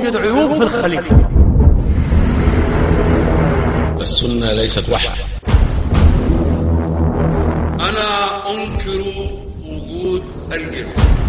توجد عيوب في الخليفة السنة ليست وحي أنا أنكر وجود الجن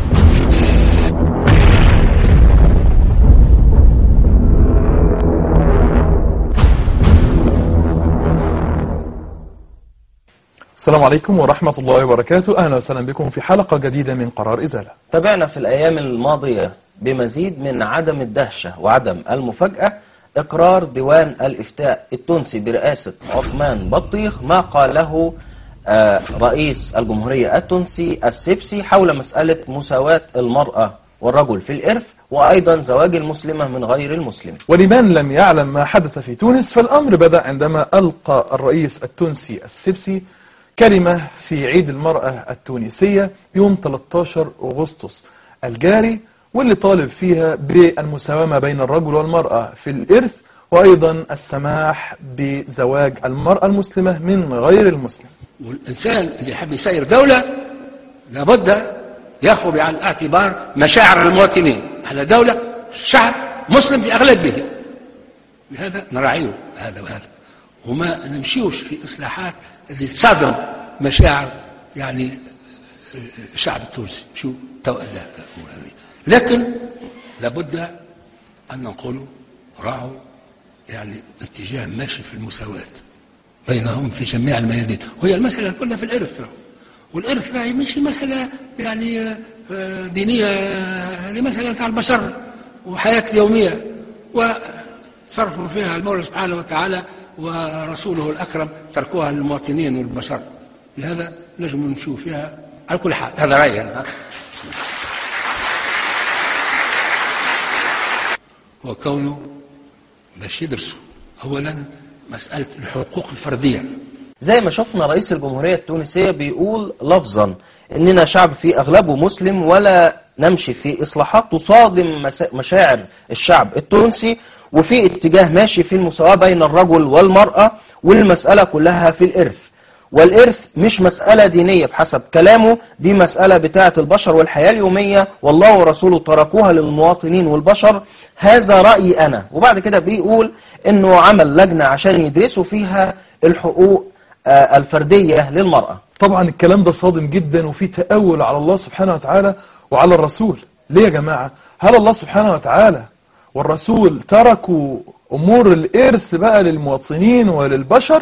السلام عليكم ورحمة الله وبركاته أهلا وسهلا بكم في حلقة جديدة من قرار إزالة تابعنا في الأيام الماضية بمزيد من عدم الدهشة وعدم المفاجأة إقرار ديوان الإفتاء التونسي برئاسة عثمان بطيخ ما قاله آه، رئيس الجمهورية التونسي السبسي حول مسألة مساواة المرأة والرجل في الإرث وأيضا زواج المسلمة من غير المسلم ولمن لم يعلم ما حدث في تونس فالأمر بدأ عندما ألقى الرئيس التونسي السبسي كلمة في عيد المرأة التونسية يوم 13 أغسطس الجاري واللي طالب فيها بالمساواة ما بين الرجل والمرأة في الإرث وأيضا السماح بزواج المرأة المسلمة من غير المسلم والإنسان اللي يحب يسير دولة لابد يأخذ بعين الاعتبار مشاعر المواطنين على دولة شعب مسلم في أغلبه بهذا نراعيه هذا وهذا وما نمشيوش في إصلاحات اللي تصادم مشاعر يعني الشعب التونسي شو تو لا الأمور هذه لكن لابد أن نقول راعوا يعني اتجاه ماشي في المساواة بينهم في جميع الميادين وهي المسألة كلها في الإرث والإرث راهي مش مسألة يعني آه، دينية آه، لمسألة تاع البشر وحياة يومية وصرفوا فيها المولى سبحانه وتعالى ورسوله الأكرم تركوها للمواطنين والبشر لهذا نجم نشوف فيها على كل حال هذا رأيي أنا وكونه باش يدرسوا أولا مسألة الحقوق الفردية زي ما شفنا رئيس الجمهورية التونسية بيقول لفظا إننا شعب في أغلبه مسلم ولا نمشي في إصلاحات تصادم مس- مشاعر الشعب التونسي وفي اتجاه ماشي في المساواة بين الرجل والمرأة والمسألة كلها في الإرث والإرث مش مسألة دينية بحسب كلامه دي مسألة بتاعة البشر والحياة اليومية والله ورسوله تركوها للمواطنين والبشر هذا رأيي أنا وبعد كده بيقول إنه عمل لجنة عشان يدرسوا فيها الحقوق آه، الفردية للمرأة طبعا الكلام ده صادم جدا وفي تأول على الله سبحانه وتعالى وعلى الرسول ليه يا جماعة هل الله سبحانه وتعالى والرسول تركوا أمور الإرث بقى للمواطنين وللبشر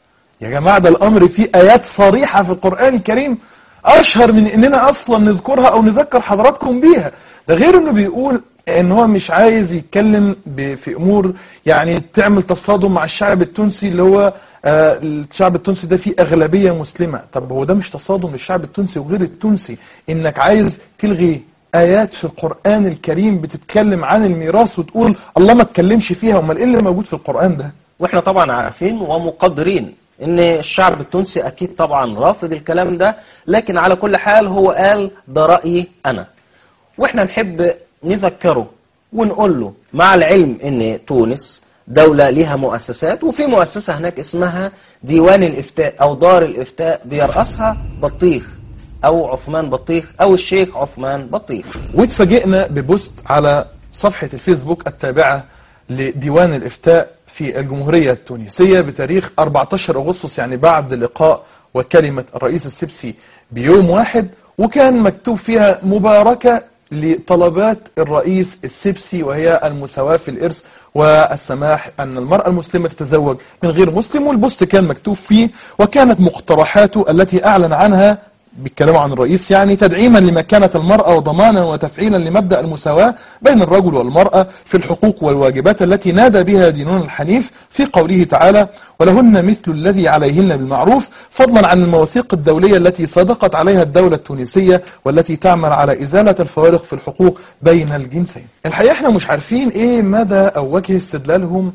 يا جماعة ده الأمر فيه آيات صريحة في القرآن الكريم أشهر من إننا أصلا نذكرها أو نذكر حضراتكم بيها ده غير إنه بيقول إن هو مش عايز يتكلم ب- في أمور يعني تعمل تصادم مع الشعب التونسي اللي هو آه، الشعب التونسي ده فيه أغلبية مسلمة طب هو ده مش تصادم للشعب التونسي وغير التونسي إنك عايز تلغي آيات في القرآن الكريم بتتكلم عن الميراث وتقول الله ما تكلمش فيها أمال إيه اللي موجود في القرآن ده واحنا طبعا عارفين ومقدرين ان الشعب التونسي اكيد طبعا رافض الكلام ده لكن على كل حال هو قال ده رأيي انا واحنا نحب نذكره ونقول له مع العلم ان تونس دولة ليها مؤسسات وفي مؤسسة هناك اسمها ديوان الإفتاء أو دار الإفتاء بيرأسها بطيخ أو عثمان بطيخ أو الشيخ عثمان بطيخ واتفاجئنا ببوست على صفحة الفيسبوك التابعة لديوان الإفتاء في الجمهورية التونسية بتاريخ 14 أغسطس يعني بعد لقاء وكلمة الرئيس السبسي بيوم واحد وكان مكتوب فيها مباركة لطلبات الرئيس السبسي وهي المساواة في الإرث والسماح أن المرأة المسلمة تتزوج من غير مسلم والبوست كان مكتوب فيه وكانت مقترحاته التي أعلن عنها بيتكلموا عن الرئيس يعني تدعيما لمكانة المرأة وضمانا وتفعيلا لمبدأ المساواة بين الرجل والمرأة في الحقوق والواجبات التي نادى بها ديننا الحنيف في قوله تعالى ولهن مثل الذي عليهن بالمعروف فضلا عن المواثيق الدولية التي صدقت عليها الدولة التونسية والتي تعمل على إزالة الفوارق في الحقوق بين الجنسين الحقيقة احنا مش عارفين ايه مدى أو وجه استدلالهم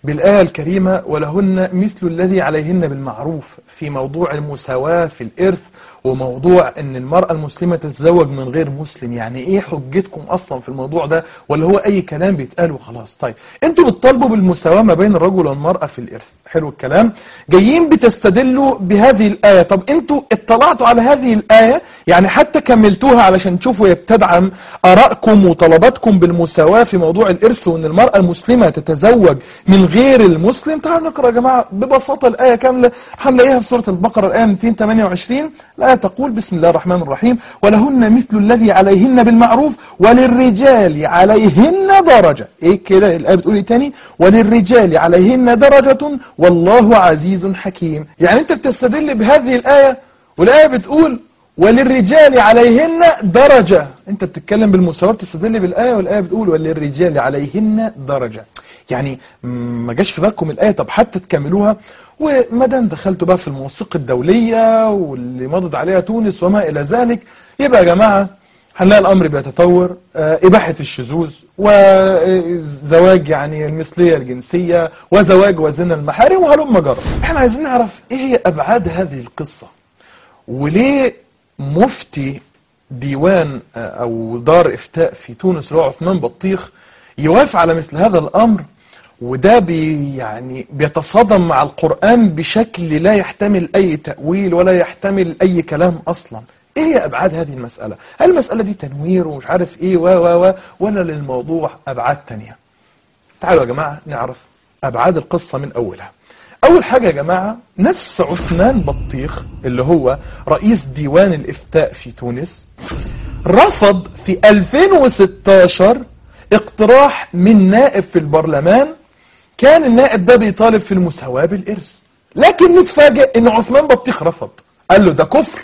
بالآية الكريمة ولهن مثل الذي عليهن بالمعروف في موضوع المساواة في الإرث وموضوع أن المرأة المسلمة تتزوج من غير مسلم يعني إيه حجتكم أصلا في الموضوع ده ولا هو أي كلام بيتقال وخلاص طيب أنتوا بتطالبوا بالمساواة ما بين الرجل والمرأة في الإرث حلو الكلام جايين بتستدلوا بهذه الآية طب أنتوا اطلعتوا على هذه الآية يعني حتى كملتوها علشان تشوفوا هي بتدعم آرائكم وطلباتكم بالمساواة في موضوع الإرث وأن المرأة المسلمة تتزوج من غير المسلم تعالوا نقرأ يا جماعة ببساطة الآية كاملة هنلاقيها في سورة البقرة الآية 228 الآية تقول بسم الله الرحمن الرحيم ولهن مثل الذي عليهن بالمعروف وللرجال عليهن درجة إيه كده الآية بتقول إيه تاني وللرجال عليهن درجة والله عزيز حكيم يعني أنت بتستدل بهذه الآية والآية بتقول وللرجال عليهن درجة انت بتتكلم بالمساواة بتستدل بالآية والآية بتقول وللرجال عليهن درجة يعني ما جاش في بالكم الآية طب حتى تكملوها وما دام دخلتوا بقى في الموثوق الدولية واللي مضت عليها تونس وما إلى ذلك يبقى يا جماعة هنلاقي الأمر بيتطور آه، إباحة الشذوذ وزواج يعني المثلية الجنسية وزواج وزنا المحارم وهلم جرى احنا عايزين نعرف ايه هي أبعاد هذه القصة وليه مفتي ديوان آه، أو دار إفتاء في تونس اللي هو عثمان بطيخ يوافق على مثل هذا الأمر وده بي يعني بيتصادم مع القرآن بشكل لا يحتمل أي تأويل ولا يحتمل أي كلام أصلا إيه هي أبعاد هذه المسألة؟ هل المسألة دي تنوير ومش عارف إيه و و و ولا للموضوع أبعاد تانية؟ تعالوا يا جماعة نعرف أبعاد القصة من أولها أول حاجة يا جماعة نفس عثمان بطيخ اللي هو رئيس ديوان الإفتاء في تونس رفض في 2016 اقتراح من نائب في البرلمان كان النائب ده بيطالب في المساواة بالإرث لكن نتفاجئ ان عثمان بطيخ رفض قال له ده كفر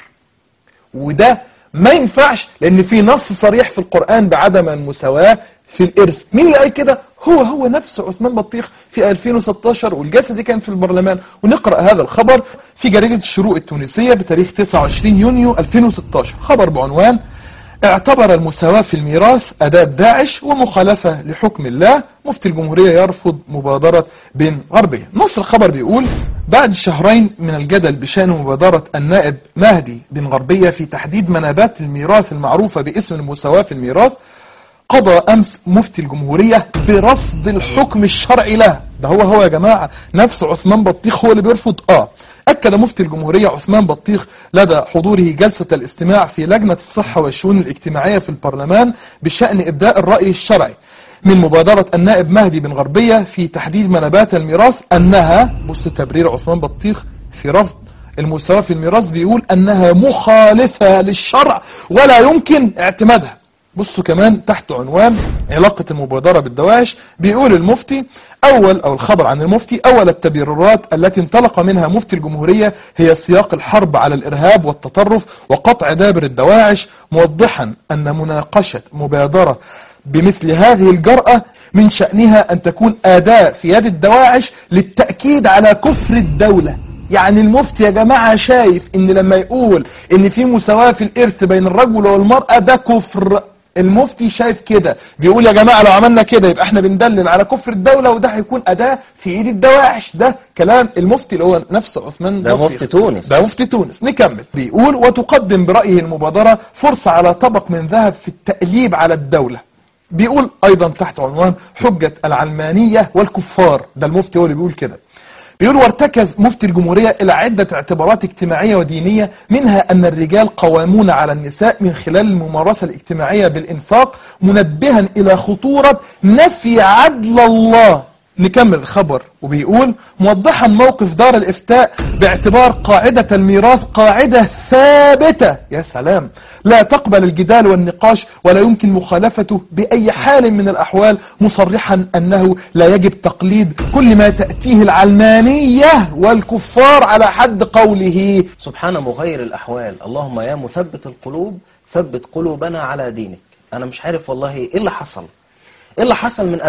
وده ما ينفعش لان في نص صريح في القرآن بعدم المساواة في الإرث مين اللي قال كده هو هو نفسه عثمان بطيخ في 2016 والجلسة دي كانت في البرلمان ونقرأ هذا الخبر في جريدة الشروق التونسية بتاريخ 29 يونيو 2016 خبر بعنوان اعتبر المساواة في الميراث أداة داعش ومخالفة لحكم الله مفتي الجمهورية يرفض مبادرة بن غربية نص الخبر بيقول بعد شهرين من الجدل بشأن مبادرة النائب مهدي بن غربية في تحديد منابات الميراث المعروفة باسم المساواة في الميراث قضى أمس مفتي الجمهورية برفض الحكم الشرعي له ده هو هو يا جماعة نفس عثمان بطيخ هو اللي بيرفض آه أكد مفتي الجمهورية عثمان بطيخ لدى حضوره جلسة الاستماع في لجنة الصحة والشؤون الاجتماعية في البرلمان بشأن إبداء الرأي الشرعي من مبادرة النائب مهدي بن غربية في تحديد منابات الميراث أنها بص تبرير عثمان بطيخ في رفض المساواة في الميراث بيقول أنها مخالفة للشرع ولا يمكن اعتمادها بصوا كمان تحت عنوان علاقة المبادرة بالدواعش بيقول المفتي أول أو الخبر عن المفتي أول التبريرات التي انطلق منها مفتي الجمهورية هي سياق الحرب على الإرهاب والتطرف وقطع دابر الدواعش موضحا أن مناقشة مبادرة بمثل هذه الجرأة من شأنها أن تكون أداة في يد الدواعش للتأكيد على كفر الدولة يعني المفتي يا جماعة شايف ان لما يقول ان في مساواة في الارث بين الرجل والمرأة ده كفر المفتي شايف كده بيقول يا جماعة لو عملنا كده يبقى احنا بندلل على كفر الدولة وده هيكون أداة في ايد الدواعش ده كلام المفتي اللي هو نفس عثمان ده بطيخ. مفتي تونس. ده مفتي تونس نكمل بيقول وتقدم برأيه المبادرة فرصة على طبق من ذهب في التأليب على الدولة بيقول أيضا تحت عنوان حجة العلمانية والكفار ده المفتي هو اللي بيقول كده بيقول وارتكز مفتي الجمهورية إلى عدة اعتبارات اجتماعية ودينية منها أن الرجال قوامون على النساء من خلال الممارسة الاجتماعية بالإنفاق منبها إلى خطورة نفي عدل الله نكمل الخبر وبيقول موضحا موقف دار الإفتاء باعتبار قاعدة الميراث قاعدة ثابتة يا سلام لا تقبل الجدال والنقاش ولا يمكن مخالفته بأي حال من الأحوال مصرحا أنه لا يجب تقليد كل ما تأتيه العلمانية والكفار على حد قوله سبحان مغير الأحوال اللهم يا مثبت القلوب ثبت قلوبنا على دينك أنا مش عارف والله إيه اللي حصل إيه اللي حصل من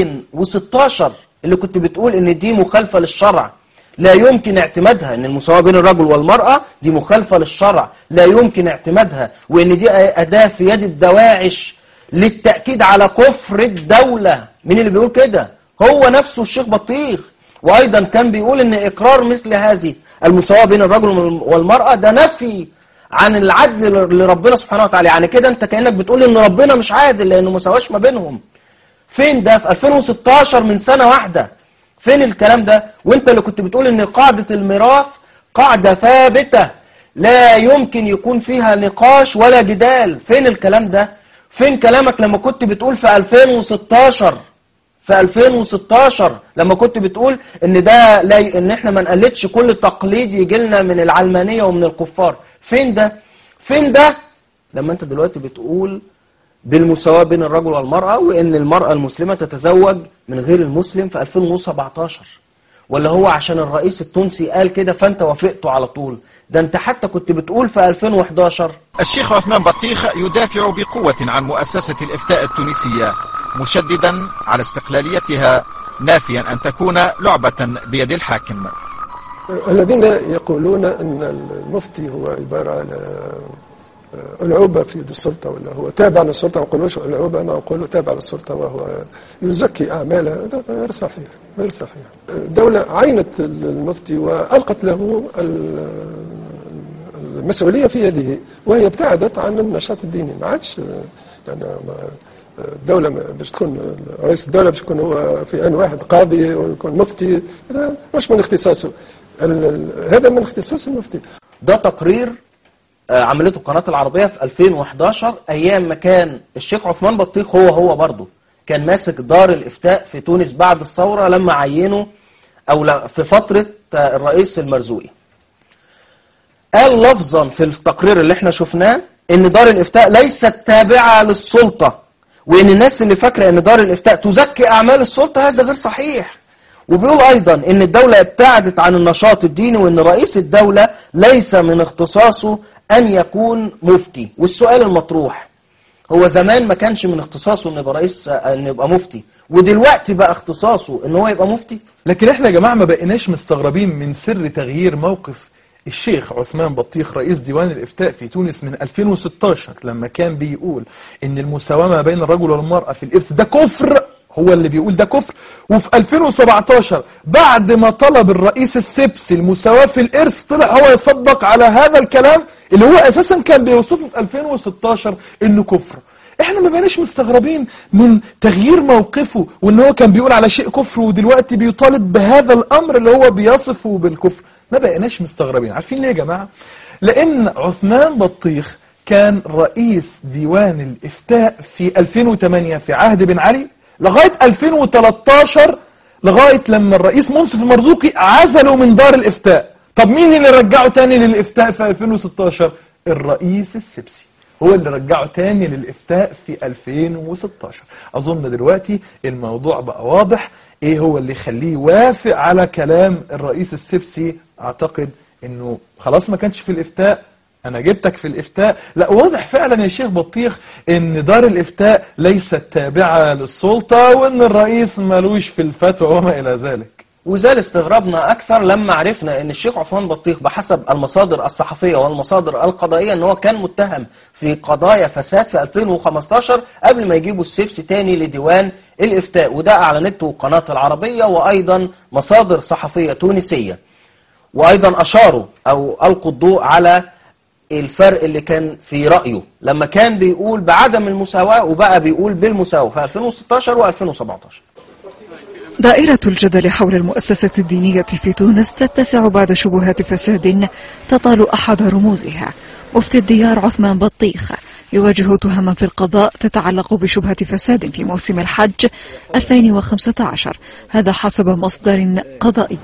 2016 اللي كنت بتقول إن دي مخالفة للشرع لا يمكن اعتمادها ان المساواة بين الرجل والمرأة دي مخالفة للشرع لا يمكن اعتمادها وان دي أداة في يد الدواعش للتأكيد على كفر الدولة مين اللي بيقول كده هو نفسه الشيخ بطيخ وأيضا كان بيقول إن إقرار مثل هذه المساواة بين الرجل والمرأة ده نفي عن العدل لربنا سبحانه وتعالى يعني كده أنت كأنك بتقول إن ربنا مش عادل لأنه ما سواش ما بينهم فين ده في 2016 من سنة واحدة فين الكلام ده وانت اللي كنت بتقول ان قاعدة الميراث قاعدة ثابتة لا يمكن يكون فيها نقاش ولا جدال فين الكلام ده فين كلامك لما كنت بتقول في 2016 في 2016 لما كنت بتقول ان ده لا ي... ان احنا ما نقلدش كل تقليد يجي لنا من العلمانية ومن الكفار فين ده فين ده لما انت دلوقتي بتقول بالمساواة بين الرجل والمرأة وإن المرأة المسلمة تتزوج من غير المسلم في 2017 ولا هو عشان الرئيس التونسي قال كده فأنت وافقته على طول ده أنت حتى كنت بتقول في 2011 الشيخ عثمان بطيخ يدافع بقوة عن مؤسسة الإفتاء التونسية مشددا على استقلاليتها نافيا أن تكون لعبة بيد الحاكم الذين يقولون أن المفتي هو عبارة عن ألعوبة في يد السلطة ولا هو تابع للسلطة ما نقولوش ألعوبة أنا أقول تابع للسلطة وهو يزكي أعماله هذا غير صحيح غير صحيح الدولة عينت المفتي وألقت له المسؤولية في يده وهي ابتعدت عن النشاط الديني ما عادش يعني الدولة باش تكون رئيس الدولة باش يكون هو في آن واحد قاضي ويكون مفتي مش من اختصاصه هذا من اختصاص المفتي ده تقرير عملته القناة العربية في 2011 أيام ما كان الشيخ عثمان بطيخ هو هو برضه كان ماسك دار الإفتاء في تونس بعد الثورة لما عينه أو في فترة الرئيس المرزوقي قال لفظا في التقرير اللي احنا شفناه ان دار الإفتاء ليست تابعة للسلطة وان الناس اللي فاكرة ان دار الإفتاء تزكي أعمال السلطة هذا غير صحيح وبيقول أيضا ان الدولة ابتعدت عن النشاط الديني وان رئيس الدولة ليس من اختصاصه أن يكون مفتي والسؤال المطروح هو زمان ما كانش من اختصاصه أن يبقى رئيس أن يبقى مفتي ودلوقتي بقى اختصاصه أن هو يبقى مفتي لكن احنا يا جماعة ما بقيناش مستغربين من سر تغيير موقف الشيخ عثمان بطيخ رئيس ديوان الإفتاء في تونس من 2016 لما كان بيقول إن المساواة ما بين الرجل والمرأة في الإرث ده كفر هو اللي بيقول ده كفر وفي 2017 بعد ما طلب الرئيس السبسي المساواة في الإرث طلع هو يصدق على هذا الكلام اللي هو أساسا كان بيوصفه في 2016 إنه كفر احنا ما بقناش مستغربين من تغيير موقفه وان هو كان بيقول على شيء كفر ودلوقتي بيطالب بهذا الامر اللي هو بيصفه بالكفر ما بقناش مستغربين عارفين ليه يا جماعة لان عثمان بطيخ كان رئيس ديوان الافتاء في 2008 في عهد بن علي لغاية 2013 لغاية لما الرئيس منصف المرزوقي عزله من دار الافتاء طب مين اللي رجعه تاني للافتاء في 2016 الرئيس السبسي هو اللي رجعه تاني للافتاء في 2016 اظن دلوقتي الموضوع بقى واضح ايه هو اللي يخليه يوافق على كلام الرئيس السبسي اعتقد انه خلاص ما كانش في الافتاء أنا جبتك في الإفتاء لا واضح فعلا يا شيخ بطيخ إن دار الإفتاء ليست تابعة للسلطة وإن الرئيس ملوش في الفتوى وما إلى ذلك وزال استغرابنا أكثر لما عرفنا أن الشيخ عثمان بطيخ بحسب المصادر الصحفية والمصادر القضائية أنه كان متهم في قضايا فساد في 2015 قبل ما يجيبوا السبسي تاني لديوان الإفتاء وده أعلنته قناة العربية وأيضا مصادر صحفية تونسية وأيضا أشاروا أو ألقوا الضوء على الفرق اللي كان في رأيه لما كان بيقول بعدم المساواة وبقى بيقول بالمساواة في 2016 و2017 دائرة الجدل حول المؤسسة الدينية في تونس تتسع بعد شبهات فساد تطال أحد رموزها مفتي الديار عثمان بطيخ يواجه تهما في القضاء تتعلق بشبهة فساد في موسم الحج 2015 هذا حسب مصدر قضائي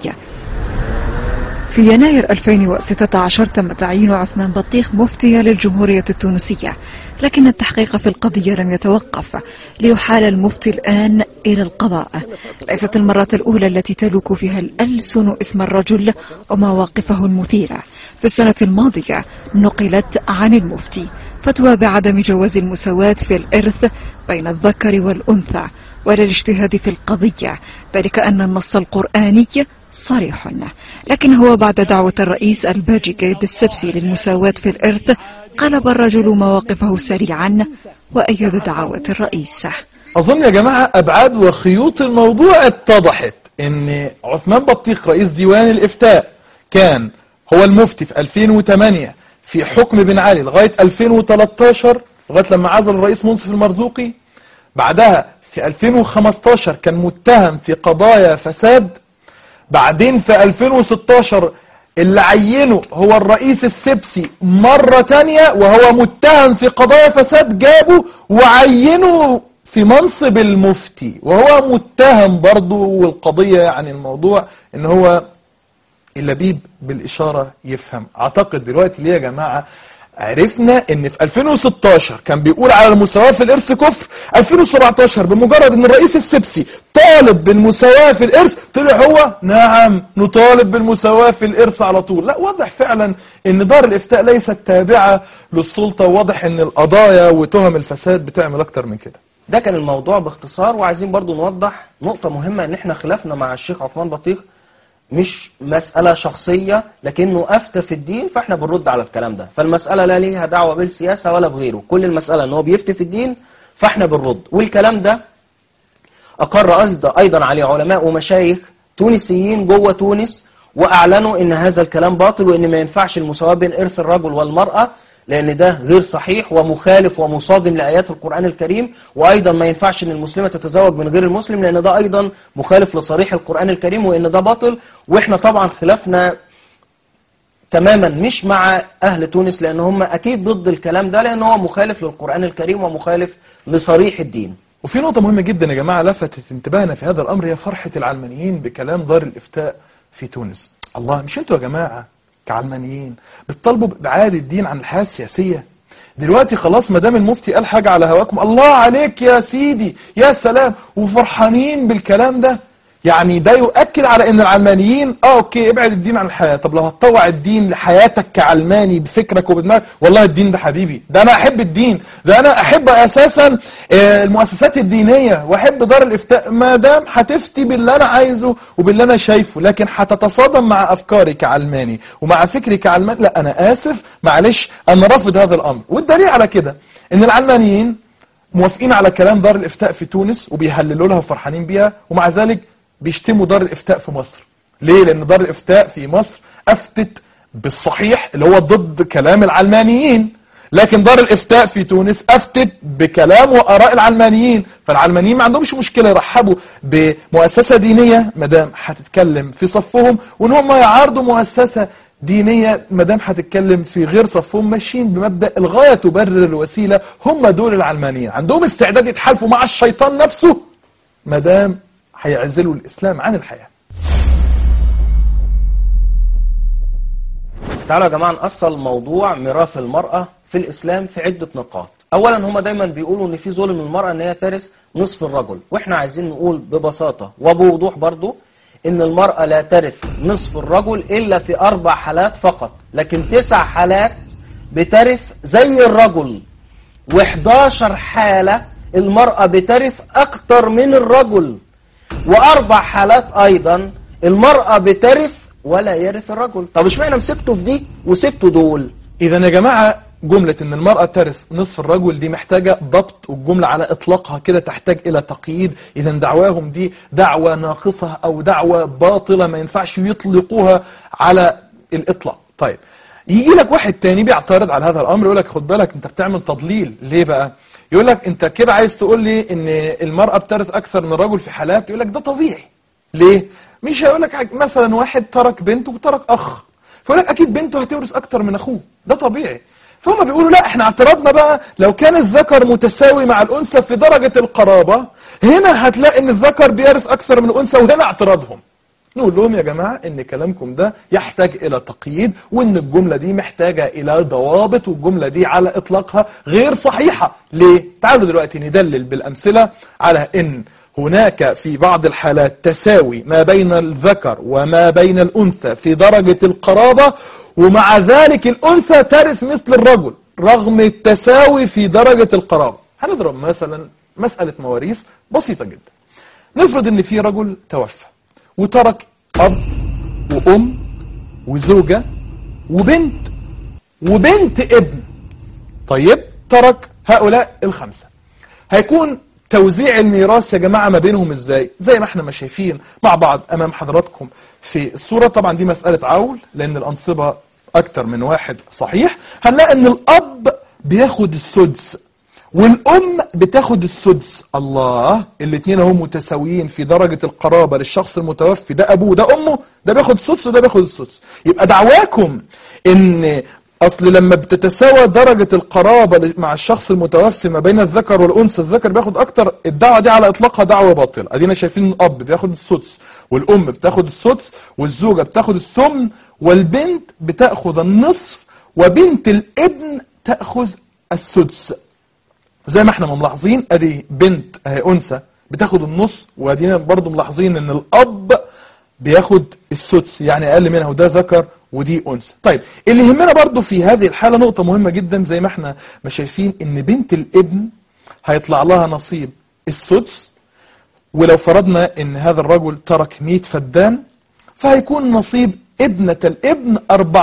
في يناير 2016 تم تعيين عثمان بطيخ مفتيا للجمهورية التونسية لكن التحقيق في القضية لم يتوقف ليحال المفتي الآن إلى القضاء ليست المرة الأولى التي تلوك فيها الألسن اسم الرجل ومواقفه المثيرة في السنة الماضية نقلت عن المفتي فتوى بعدم جواز المساواة في الإرث بين الذكر والأنثى ولا الاجتهاد في القضية ذلك أن النص القرآني صريح لكن هو بعد دعوة الرئيس الباجي قيد السبسي للمساواة في الإرث قلب الرجل مواقفه سريعا وأيد دعوة الرئيس أظن يا جماعة أبعاد وخيوط الموضوع اتضحت إن عثمان بطيق رئيس ديوان الإفتاء كان هو المفتي في 2008 في حكم بن علي لغاية 2013 لغاية لما عزل الرئيس منصف المرزوقي بعدها في 2015 كان متهم في قضايا فساد بعدين في 2016 اللي عينه هو الرئيس السبسي مرة تانية وهو متهم في قضايا فساد جابه وعينه في منصب المفتي وهو متهم برضه والقضية يعني الموضوع ان هو اللبيب بالإشارة يفهم أعتقد دلوقتي ليه يا جماعة عرفنا ان في 2016 كان بيقول على المساواة في الإرث كفر 2017 بمجرد ان الرئيس السبسي طالب بالمساواة في الإرث طلع هو نعم نطالب بالمساواة في الإرث على طول لا واضح فعلا ان دار الإفتاء ليست تابعة للسلطة واضح ان القضايا وتهم الفساد بتعمل أكتر من كده ده كان الموضوع باختصار وعايزين برضو نوضح نقطة مهمة ان احنا خلافنا مع الشيخ عثمان بطيخ مش مسألة شخصية لكنه أفتى في الدين فاحنا بنرد على الكلام ده فالمسألة لا ليها دعوة بالسياسة ولا بغيره كل المسألة ان هو بيفتي في الدين فاحنا بنرد والكلام ده أقر أيضا أيضا عليه علماء ومشايخ تونسيين جوه تونس وأعلنوا ان هذا الكلام باطل وان ما ينفعش المساواة بين إرث الرجل والمرأة لأن ده غير صحيح ومخالف ومصادم لآيات القرآن الكريم وأيضا ما ينفعش أن المسلمة تتزوج من غير المسلم لأن ده أيضا مخالف لصريح القرآن الكريم وأن ده باطل وإحنا طبعا خلافنا تماما مش مع أهل تونس لأن هم أكيد ضد الكلام ده لأن هو مخالف للقرآن الكريم ومخالف لصريح الدين وفي نقطة مهمة جدا يا جماعة لفتت انتباهنا في هذا الأمر هي فرحة العلمانيين بكلام دار الإفتاء في تونس الله مش انتوا يا جماعة كعلمانيين بتطالبوا بإبعاد الدين عن الحياة السياسية دلوقتي خلاص ما دام المفتي قال حاجة على هواكم الله عليك يا سيدي يا سلام وفرحانين بالكلام ده يعني ده يؤكد على ان العلمانيين اه اوكي ابعد الدين عن الحياة طب لو هتطوع الدين لحياتك كعلماني بفكرك وبدماغك والله الدين ده حبيبي ده انا احب الدين ده انا احب اساسا آه، المؤسسات الدينية واحب دار الافتاء ما دام هتفتي باللي انا عايزه وباللي انا شايفه لكن هتتصادم مع افكاري كعلماني ومع فكري كعلماني لا انا اسف معلش انا رافض هذا الامر والدليل على كده ان العلمانيين موافقين على كلام دار الافتاء في تونس وبيهللوا لها وفرحانين بيها ومع ذلك بيشتموا دار الافتاء في مصر ليه لان دار الافتاء في مصر افتت بالصحيح اللي هو ضد كلام العلمانيين لكن دار الافتاء في تونس افتت بكلام واراء العلمانيين فالعلمانيين ما عندهمش مشكله يرحبوا بمؤسسه دينيه ما دام هتتكلم في صفهم وان هم يعارضوا مؤسسه دينيه ما دام هتتكلم في غير صفهم ماشيين بمبدا الغايه تبرر الوسيله هم دول العلمانيين عندهم استعداد يتحالفوا مع الشيطان نفسه ما دام هيعزلوا الإسلام عن الحياة تعالوا يا جماعة نأصل موضوع ميراث المرأة في الإسلام في عدة نقاط أولا هم دايما بيقولوا إن في ظلم المرأة إن هي ترث نصف الرجل وإحنا عايزين نقول ببساطة وبوضوح برضو إن المرأة لا ترث نصف الرجل إلا في أربع حالات فقط لكن تسع حالات بترث زي الرجل و11 حالة المرأة بترث أكتر من الرجل وأربع حالات أيضا المرأة بترث ولا يرث الرجل طب اشمعنى مسكتوا في دي وسبتوا دول إذا يا جماعة جملة إن المرأة ترث نصف الرجل دي محتاجة ضبط والجملة على إطلاقها كده تحتاج إلى تقييد إذا دعواهم دي دعوة ناقصة أو دعوة باطلة ما ينفعش يطلقوها على الإطلاق طيب يجي لك واحد تاني بيعترض على هذا الأمر يقول لك خد بالك أنت بتعمل تضليل ليه بقى؟ يقول لك أنت كده عايز تقول لي إن المرأة بترث أكثر من الرجل في حالات يقول لك ده طبيعي ليه؟ مش هيقول لك حاجة. مثلا واحد ترك بنته وترك أخ فيقول لك أكيد بنته هتورث أكتر من أخوه ده طبيعي فهم بيقولوا لا احنا اعترضنا بقى لو كان الذكر متساوي مع الأنثى في درجة القرابة هنا هتلاقي ان الذكر بيرث أكثر من الأنثى وهنا اعتراضهم نقول لهم يا جماعة ان كلامكم ده يحتاج الى تقييد وان الجملة دي محتاجة الى ضوابط والجملة دي على اطلاقها غير صحيحة ليه؟ تعالوا دلوقتي ندلل بالامثلة على ان هناك في بعض الحالات تساوي ما بين الذكر وما بين الأنثى في درجة القرابة ومع ذلك الأنثى ترث مثل الرجل رغم التساوي في درجة القرابة هنضرب مثلا مسألة مواريث بسيطة جدا نفرض ان في رجل توفى وترك أب وأم وزوجة وبنت وبنت ابن طيب ترك هؤلاء الخمسة هيكون توزيع الميراث يا جماعة ما بينهم ازاي زي ما احنا ما شايفين مع بعض امام حضراتكم في الصورة طبعا دي مسألة عول لان الانصبة اكتر من واحد صحيح هنلاقي ان الاب بياخد السدس والام بتاخد السدس الله الاثنين هم متساويين في درجة القرابة للشخص المتوفي ده ابوه ده امه ده بياخد السدس وده بياخد السدس يبقى دعواكم ان اصل لما بتتساوى درجة القرابة مع الشخص المتوفي ما بين الذكر والانثى الذكر بياخد اكتر الدعوة دي على اطلاقها دعوة باطلة ادينا شايفين الاب بياخد السدس والام بتاخد السدس والزوجة بتاخد الثمن والبنت بتاخذ النصف وبنت الابن تاخذ السدس زي ما احنا ملاحظين ادي بنت اهي انثى بتاخد النص وادينا برضو ملاحظين ان الاب بياخد السدس يعني اقل منها وده ذكر ودي انثى طيب اللي يهمنا برضو في هذه الحاله نقطه مهمه جدا زي ما احنا ما شايفين ان بنت الابن هيطلع لها نصيب السدس ولو فرضنا ان هذا الرجل ترك 100 فدان فهيكون نصيب ابنة الابن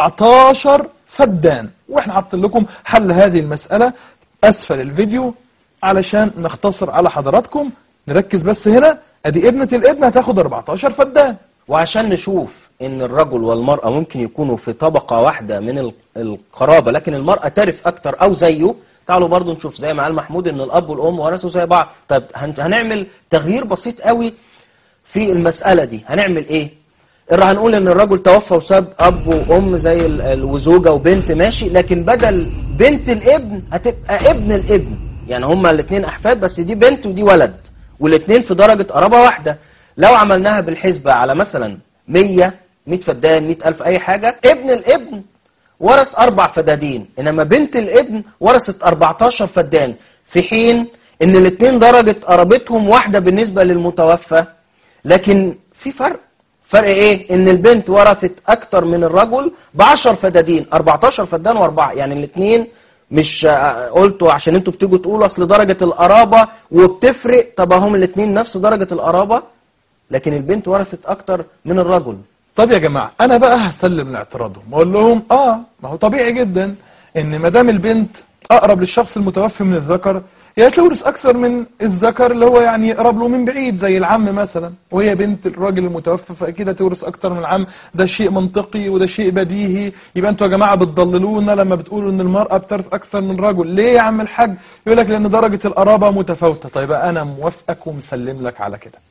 14 فدان واحنا حاطين لكم حل هذه المسألة اسفل الفيديو علشان نختصر على حضراتكم نركز بس هنا ادي ابنة الابن هتاخد 14 فدان وعشان نشوف ان الرجل والمرأة ممكن يكونوا في طبقة واحدة من ال- القرابة لكن المرأة ترث اكتر او زيه تعالوا برضو نشوف زي ما قال محمود ان الاب والام ورثوا زي بعض طب هن- هنعمل تغيير بسيط قوي في المسألة دي هنعمل ايه الر- هنقول ان الرجل توفى وساب اب وام زي ال- ال- وزوجة وبنت ماشي لكن بدل بنت الابن هتبقى ابن الابن يعني هما الاثنين احفاد بس دي بنت ودي ولد والاثنين في درجة قرابة واحدة لو عملناها بالحسبة على مثلا 100 100 فدان 100 ألف أي حاجة ابن الابن ورث أربع فدادين إنما بنت الابن ورثت 14 فدان في حين إن الاثنين درجة قرابتهم واحدة بالنسبة للمتوفى لكن في فرق فرق إيه؟ إن البنت ورثت أكتر من الرجل ب 10 فدادين 14 فدان وأربعة يعني الاثنين مش آه، قلتوا عشان انتوا بتيجوا تقولوا اصل درجة القرابة وبتفرق طب هم الاثنين نفس درجة القرابة لكن البنت ورثت اكتر من الرجل طب يا جماعة أنا بقى هسلم لاعتراضهم وأقول لهم آه ما هو طبيعي جدا إن ما دام البنت أقرب للشخص المتوفي من الذكر هي تورث أكثر من الذكر اللي هو يعني يقرب له من بعيد زي العم مثلا وهي بنت الراجل المتوفى فأكيد هتورث أكثر من العم ده شيء منطقي وده شيء بديهي يبقى أنتوا يا جماعة بتضللونا لما بتقولوا إن المرأة بترث أكثر من رجل ليه يا عم الحاج يقول لك لأن درجة القرابة متفاوتة طيب أنا موافقك ومسلم لك على كده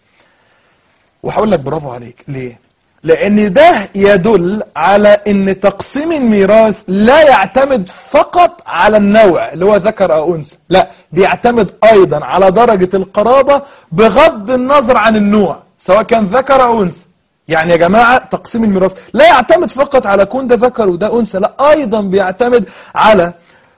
وهقول لك برافو عليك ليه لان ده يدل على ان تقسيم الميراث لا يعتمد فقط على النوع اللي هو ذكر او انثى لا بيعتمد ايضا على درجة القرابة بغض النظر عن النوع سواء كان ذكر او انثى يعني يا جماعة تقسيم الميراث لا يعتمد فقط على كون ده ذكر وده انثى لا ايضا بيعتمد على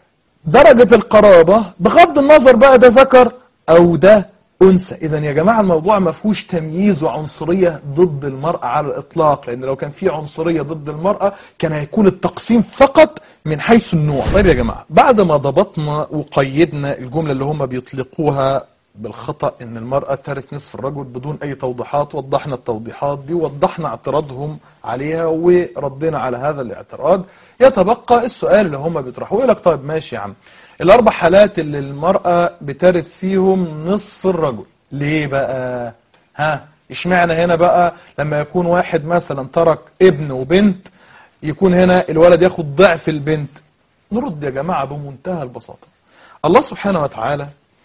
درجة القرابة بغض النظر بقى ده ذكر أو ده أنثى إذا يا جماعة الموضوع ما فيهوش تمييز وعنصرية ضد المرأة على الإطلاق لأن لو كان في عنصرية ضد المرأة كان هيكون التقسيم فقط من حيث النوع طيب يا جماعة بعد ما ضبطنا وقيدنا الجملة اللي هم بيطلقوها بالخطأ ان المرأة ترث نصف الرجل بدون اي توضيحات وضحنا التوضيحات دي وضحنا اعتراضهم عليها وردينا على هذا الاعتراض يتبقى السؤال اللي هم بيطرحوه يقول لك طيب ماشي يا عم الاربع حالات اللي المرأة بترث فيهم نصف الرجل ليه بقى ها اشمعنى هنا بقى لما يكون واحد مثلا ترك ابن وبنت يكون هنا الولد ياخد ضعف البنت نرد يا جماعة بمنتهى البساطة الله سبحانه وتعالى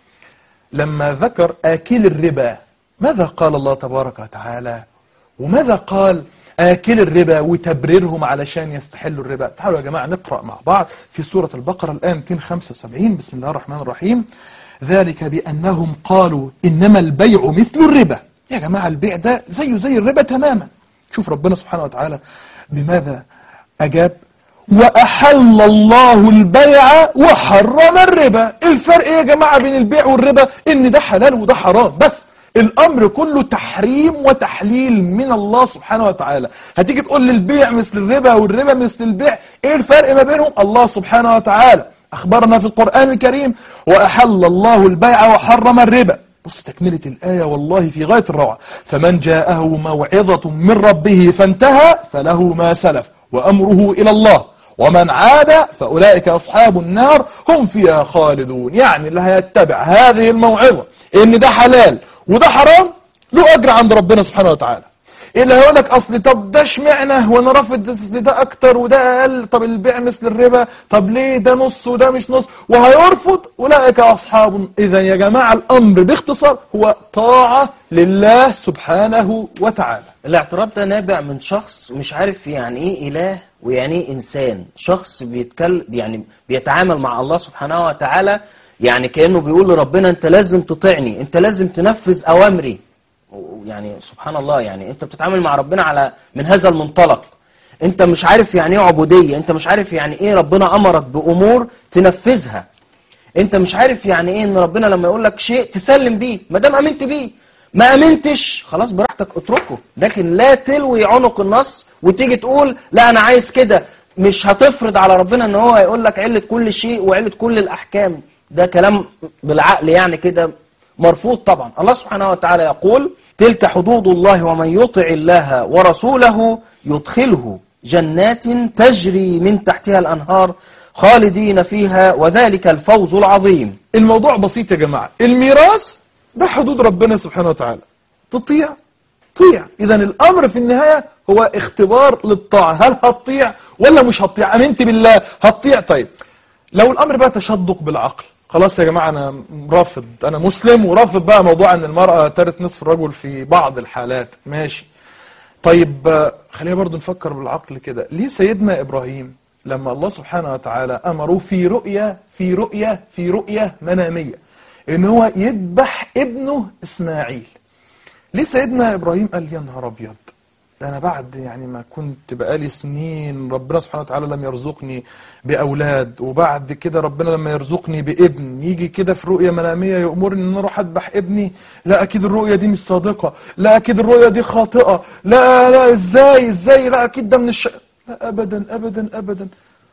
لما ذكر آكل الربا ماذا قال الله تبارك وتعالى وماذا قال آكل الربا وتبريرهم علشان يستحلوا الربا تعالوا يا جماعة نقرأ مع بعض في سورة البقرة الآن 275 بسم الله الرحمن الرحيم ذلك بأنهم قالوا إنما البيع مثل الربا يا جماعة البيع ده زيه زي الربا تماما شوف ربنا سبحانه وتعالى بماذا أجاب وأحل الله البيع وحرم الربا الفرق ايه يا جماعة بين البيع والربا ان ده حلال وده حرام بس الامر كله تحريم وتحليل من الله سبحانه وتعالى هتيجي تقول لي البيع مثل الربا والربا مثل البيع ايه الفرق ما بينهم الله سبحانه وتعالى اخبرنا في القرآن الكريم واحل الله البيع وحرم الربا بص تكملة الآية والله في غاية الروعة فمن جاءه موعظة من ربه فانتهى فله ما سلف وأمره إلى الله ومن عاد فأولئك أصحاب النار هم فيها خالدون يعني اللي هيتبع هذه الموعظة إن ده حلال وده حرام له أجر عند ربنا سبحانه وتعالى اللي هيقول لك اصل طب ده اشمعنى وانا رافض اصل ده اكتر وده اقل طب البيع مثل الربا طب ليه ده نص وده مش نص وهيرفض اولئك اصحاب اذا يا جماعه الامر باختصار هو طاعه لله سبحانه وتعالى الاعتراض ده نابع من شخص مش عارف يعني ايه اله ويعني ايه انسان شخص بيتكلم يعني بيتعامل مع الله سبحانه وتعالى يعني كانه بيقول لربنا انت لازم تطيعني انت لازم تنفذ اوامري يعني سبحان الله يعني انت بتتعامل مع ربنا على من هذا المنطلق انت مش عارف يعني ايه عبوديه انت مش عارف يعني ايه ربنا امرك بامور تنفذها انت مش عارف يعني ايه ان ربنا لما يقول لك شيء تسلم بيه ما دام امنت بيه ما امنتش خلاص براحتك اتركه لكن لا تلوي عنق النص وتيجي تقول لا انا عايز كده مش هتفرض على ربنا ان هو يقول لك علة كل شيء وعلة كل الاحكام ده كلام بالعقل يعني كده مرفوض طبعا الله سبحانه وتعالى يقول تلك حدود الله ومن يطع الله ورسوله يدخله جنات تجري من تحتها الأنهار خالدين فيها وذلك الفوز العظيم الموضوع بسيط يا جماعة الميراث ده حدود ربنا سبحانه وتعالى تطيع طيع إذا الأمر في النهاية هو اختبار للطاعة هل هتطيع ولا مش هتطيع أمنت بالله هتطيع طيب لو الأمر بقى تشدق بالعقل خلاص يا جماعة أنا رافض أنا مسلم ورافض بقى موضوع أن المرأة ترث نصف الرجل في بعض الحالات ماشي طيب آه، خلينا برضو نفكر بالعقل كده ليه سيدنا إبراهيم لما الله سبحانه وتعالى أمره في رؤية في رؤية في رؤية منامية إن هو يذبح ابنه إسماعيل ليه سيدنا إبراهيم قال يا نهار أبيض ده أنا بعد يعني ما كنت بقالي سنين ربنا سبحانه وتعالى لم يرزقني بأولاد وبعد كده ربنا لما يرزقني بابن يجي كده في رؤية منامية يأمرني إن أنا أروح أذبح ابني لا أكيد الرؤية دي مش صادقة لا أكيد الرؤية دي خاطئة لا لا إزاي إزاي لا أكيد ده من الش لا أبدا أبدا أبدا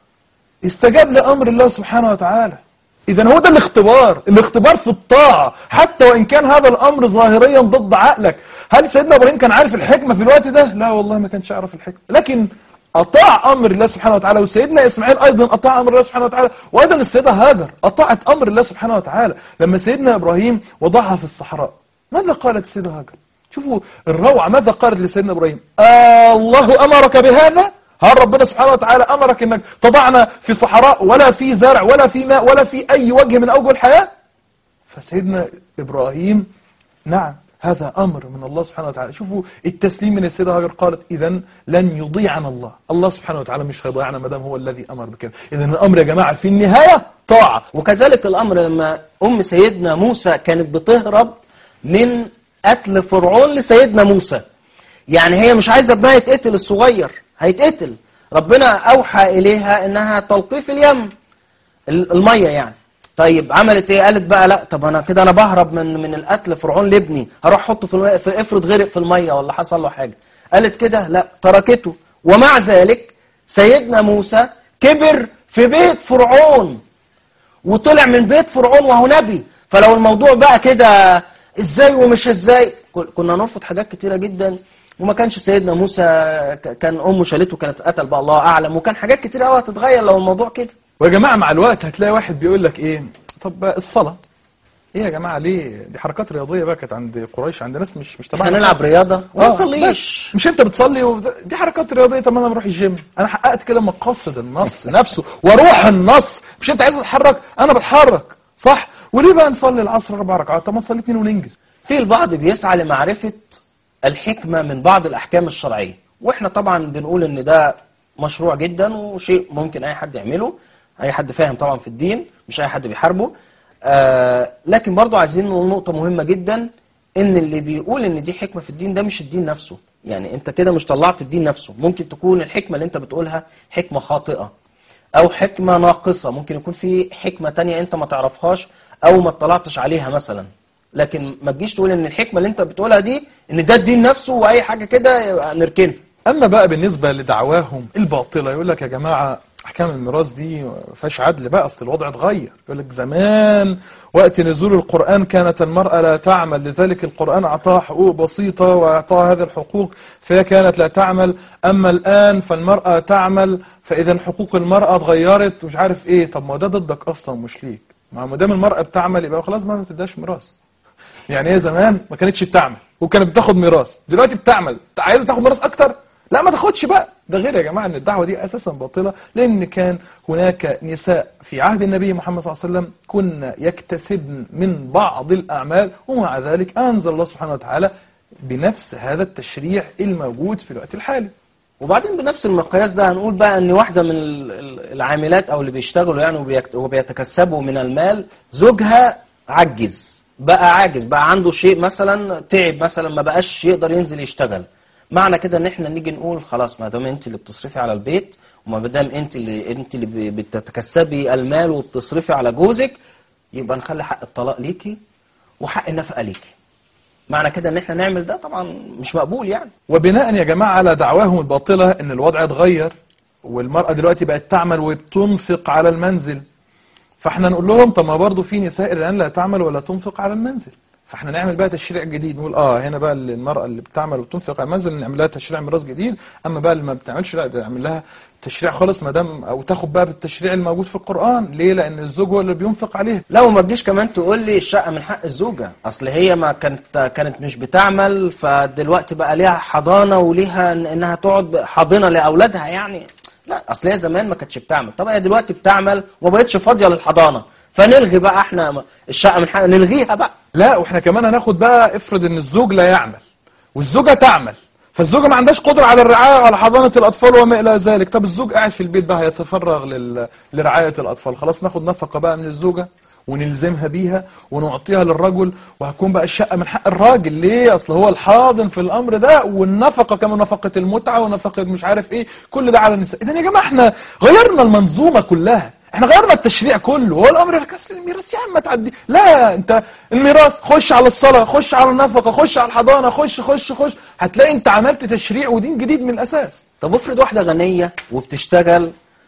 استجاب لأمر الله سبحانه وتعالى إذا هو ده الاختبار الاختبار في الطاعة حتى وإن كان هذا الأمر ظاهريا ضد عقلك هل سيدنا إبراهيم كان عارف الحكمة في الوقت ده؟ لا والله ما كانش يعرف الحكمة لكن أطاع أمر الله سبحانه وتعالى وسيدنا إسماعيل أيضا أطاع أمر الله سبحانه وتعالى وأيضا السيدة هاجر أطاعت أمر الله سبحانه وتعالى لما سيدنا إبراهيم وضعها في الصحراء ماذا قالت السيدة هاجر؟ شوفوا الروعة ماذا قالت لسيدنا إبراهيم آه الله أمرك بهذا؟ هل ربنا سبحانه وتعالى أمرك أنك تضعنا في صحراء ولا في زرع ولا في ماء ولا في أي وجه من أوجه الحياة فسيدنا إبراهيم نعم هذا أمر من الله سبحانه وتعالى شوفوا التسليم من السيدة هاجر قالت إذا لن يضيعنا الله الله سبحانه وتعالى مش هيضيعنا ما دام هو الذي أمر بكده إذا الأمر يا جماعة في النهاية طاعة وكذلك الأمر لما أم سيدنا موسى كانت بتهرب من قتل فرعون لسيدنا موسى يعني هي مش عايزة ابنها يتقتل الصغير هيتقتل ربنا أوحى إليها إنها تلقيه في اليم ال- المية يعني طيب عملت ايه قالت بقى لا طب انا كده انا بهرب من من القتل فرعون لابني هروح احطه في, المية في افرض غرق في الميه ولا حصل له حاجه قالت كده لا تركته ومع ذلك سيدنا موسى كبر في بيت فرعون وطلع من بيت فرعون وهو نبي فلو الموضوع بقى كده ازاي ومش ازاي كن- كنا نرفض حاجات كتيره جدا وما كانش سيدنا موسى ك- كان امه شالته كانت قتل بقى الله اعلم وكان حاجات كتير قوي هتتغير لو الموضوع كده ويا جماعة مع الوقت هتلاقي واحد بيقول لك إيه طب الصلاة إيه يا جماعة ليه دي حركات رياضية بقى كانت عند قريش عند ناس مش مش احنا تبعنا نلعب رياضه وما آه، نصليش بس مش انت بتصلي و... دي حركات رياضيه طب ما انا بروح الجيم انا حققت كده مقاصد النص نفسه وروح النص مش انت عايز تتحرك انا بتحرك صح وليه بقى نصلي العصر اربع ركعات طب ما نصلي اتنين وننجز في البعض بيسعى لمعرفة الحكمة من بعض الأحكام الشرعية وإحنا طبعا بنقول إن ده مشروع جدا وشيء ممكن أي حد يعمله أي حد فاهم طبعا في الدين مش أي حد بيحاربه آه لكن برضو عايزين نقول نقطة مهمة جدا إن اللي بيقول إن دي حكمة في الدين ده مش الدين نفسه يعني أنت كده مش طلعت الدين نفسه ممكن تكون الحكمة اللي أنت بتقولها حكمة خاطئة أو حكمة ناقصة ممكن يكون في حكمة تانية أنت ما تعرفهاش أو ما اطلعتش عليها مثلا لكن ما تجيش تقول ان الحكمه اللي انت بتقولها دي ان ده الدين نفسه واي حاجه كده يبقى نركنها اما بقى بالنسبه لدعواهم الباطله يقول لك يا جماعه احكام الميراث دي ما فيهاش عدل بقى اصل الوضع اتغير يقول لك زمان وقت نزول القران كانت المراه لا تعمل لذلك القران اعطاها حقوق بسيطه واعطاها هذه الحقوق فهي كانت لا تعمل اما الان فالمراه تعمل فاذا حقوق المراه اتغيرت مش عارف ايه طب ما ده ضدك اصلا مش ليك ما دام المراه بتعمل يبقى خلاص ما بتديهاش ميراث يعني هي زمان ما كانتش بتعمل وكانت بتاخد ميراث دلوقتي بتعمل عايزه تاخد ميراث اكتر لا ما تاخدش بقى ده غير يا جماعه ان الدعوه دي اساسا باطله لان كان هناك نساء في عهد النبي محمد صلى الله عليه وسلم كن يكتسبن من بعض الاعمال ومع ذلك انزل الله سبحانه وتعالى بنفس هذا التشريع الموجود في الوقت الحالي وبعدين بنفس المقياس ده هنقول بقى ان واحده من ال- ال- العاملات او اللي بيشتغلوا يعني وبيكت- وبيتكسبوا من المال زوجها عجز بقى عاجز بقى عنده شيء مثلا تعب مثلا ما بقاش يقدر ينزل يشتغل معنى كده ان احنا نيجي نقول خلاص ما دام انت اللي بتصرفي على البيت وما دام انت اللي انت اللي ب- بتتكسبي المال وبتصرفي على جوزك يبقى نخلي حق الطلاق ليكي وحق النفقه ليكي معنى كده ان احنا نعمل ده طبعا مش مقبول يعني وبناء يا جماعة على دعواهم الباطلة ان الوضع اتغير والمرأة دلوقتي بقت تعمل وبتنفق على المنزل فاحنا نقول لهم طب ما برضه في نساء الان لا تعمل ولا تنفق على المنزل فاحنا نعمل بقى تشريع جديد نقول اه هنا بقى اللي المرأة اللي بتعمل وتنفق على المنزل نعمل لها تشريع ميراث جديد اما بقى اللي ما بتعملش لا ده نعمل لها تشريع خالص ما دام او تاخد بقى بالتشريع الموجود في القرآن ليه لان الزوج هو اللي بينفق عليها لا وما تجيش كمان تقول لي الشقه من حق الزوجه اصل هي ما كانت كانت مش بتعمل فدلوقتي بقى ليها حضانه وليها إن- انها تقعد حاضنه لاولادها يعني لا اصل هي زمان ما كانتش بتعمل طب هي دلوقتي بتعمل وما بقتش فاضيه للحضانه فنلغي بقى احنا الشقه من حق نلغيها بقى لا واحنا كمان هناخد بقى افرض ان الزوج لا يعمل والزوجة تعمل فالزوجة ما عندهاش قدرة على الرعاية وعلى حضانة الأطفال وما إلى ذلك طب الزوج قاعد في البيت بقى هيتفرغ لل... لرعاية الأطفال خلاص ناخد نفقة بقى من الزوجة ونلزمها بيها ونعطيها للرجل وهتكون بقى الشقة من حق الراجل ليه أصل هو الحاضن في الأمر ده والنفقة كمان نفقة المتعة ونفقة مش عارف إيه كل ده على النساء إذا يا جماعة احنا غيرنا المنظومة كلها احنا غيرنا التشريع كله هو الامر لك اصل الميراث يا عم ما تعدي لا انت الميراث خش على الصلاه خش على النفقه خش على الحضانه خش خش خش هتلاقي انت عملت تشريع ودين جديد من الاساس طب افرض واحده غنيه وبتشتغل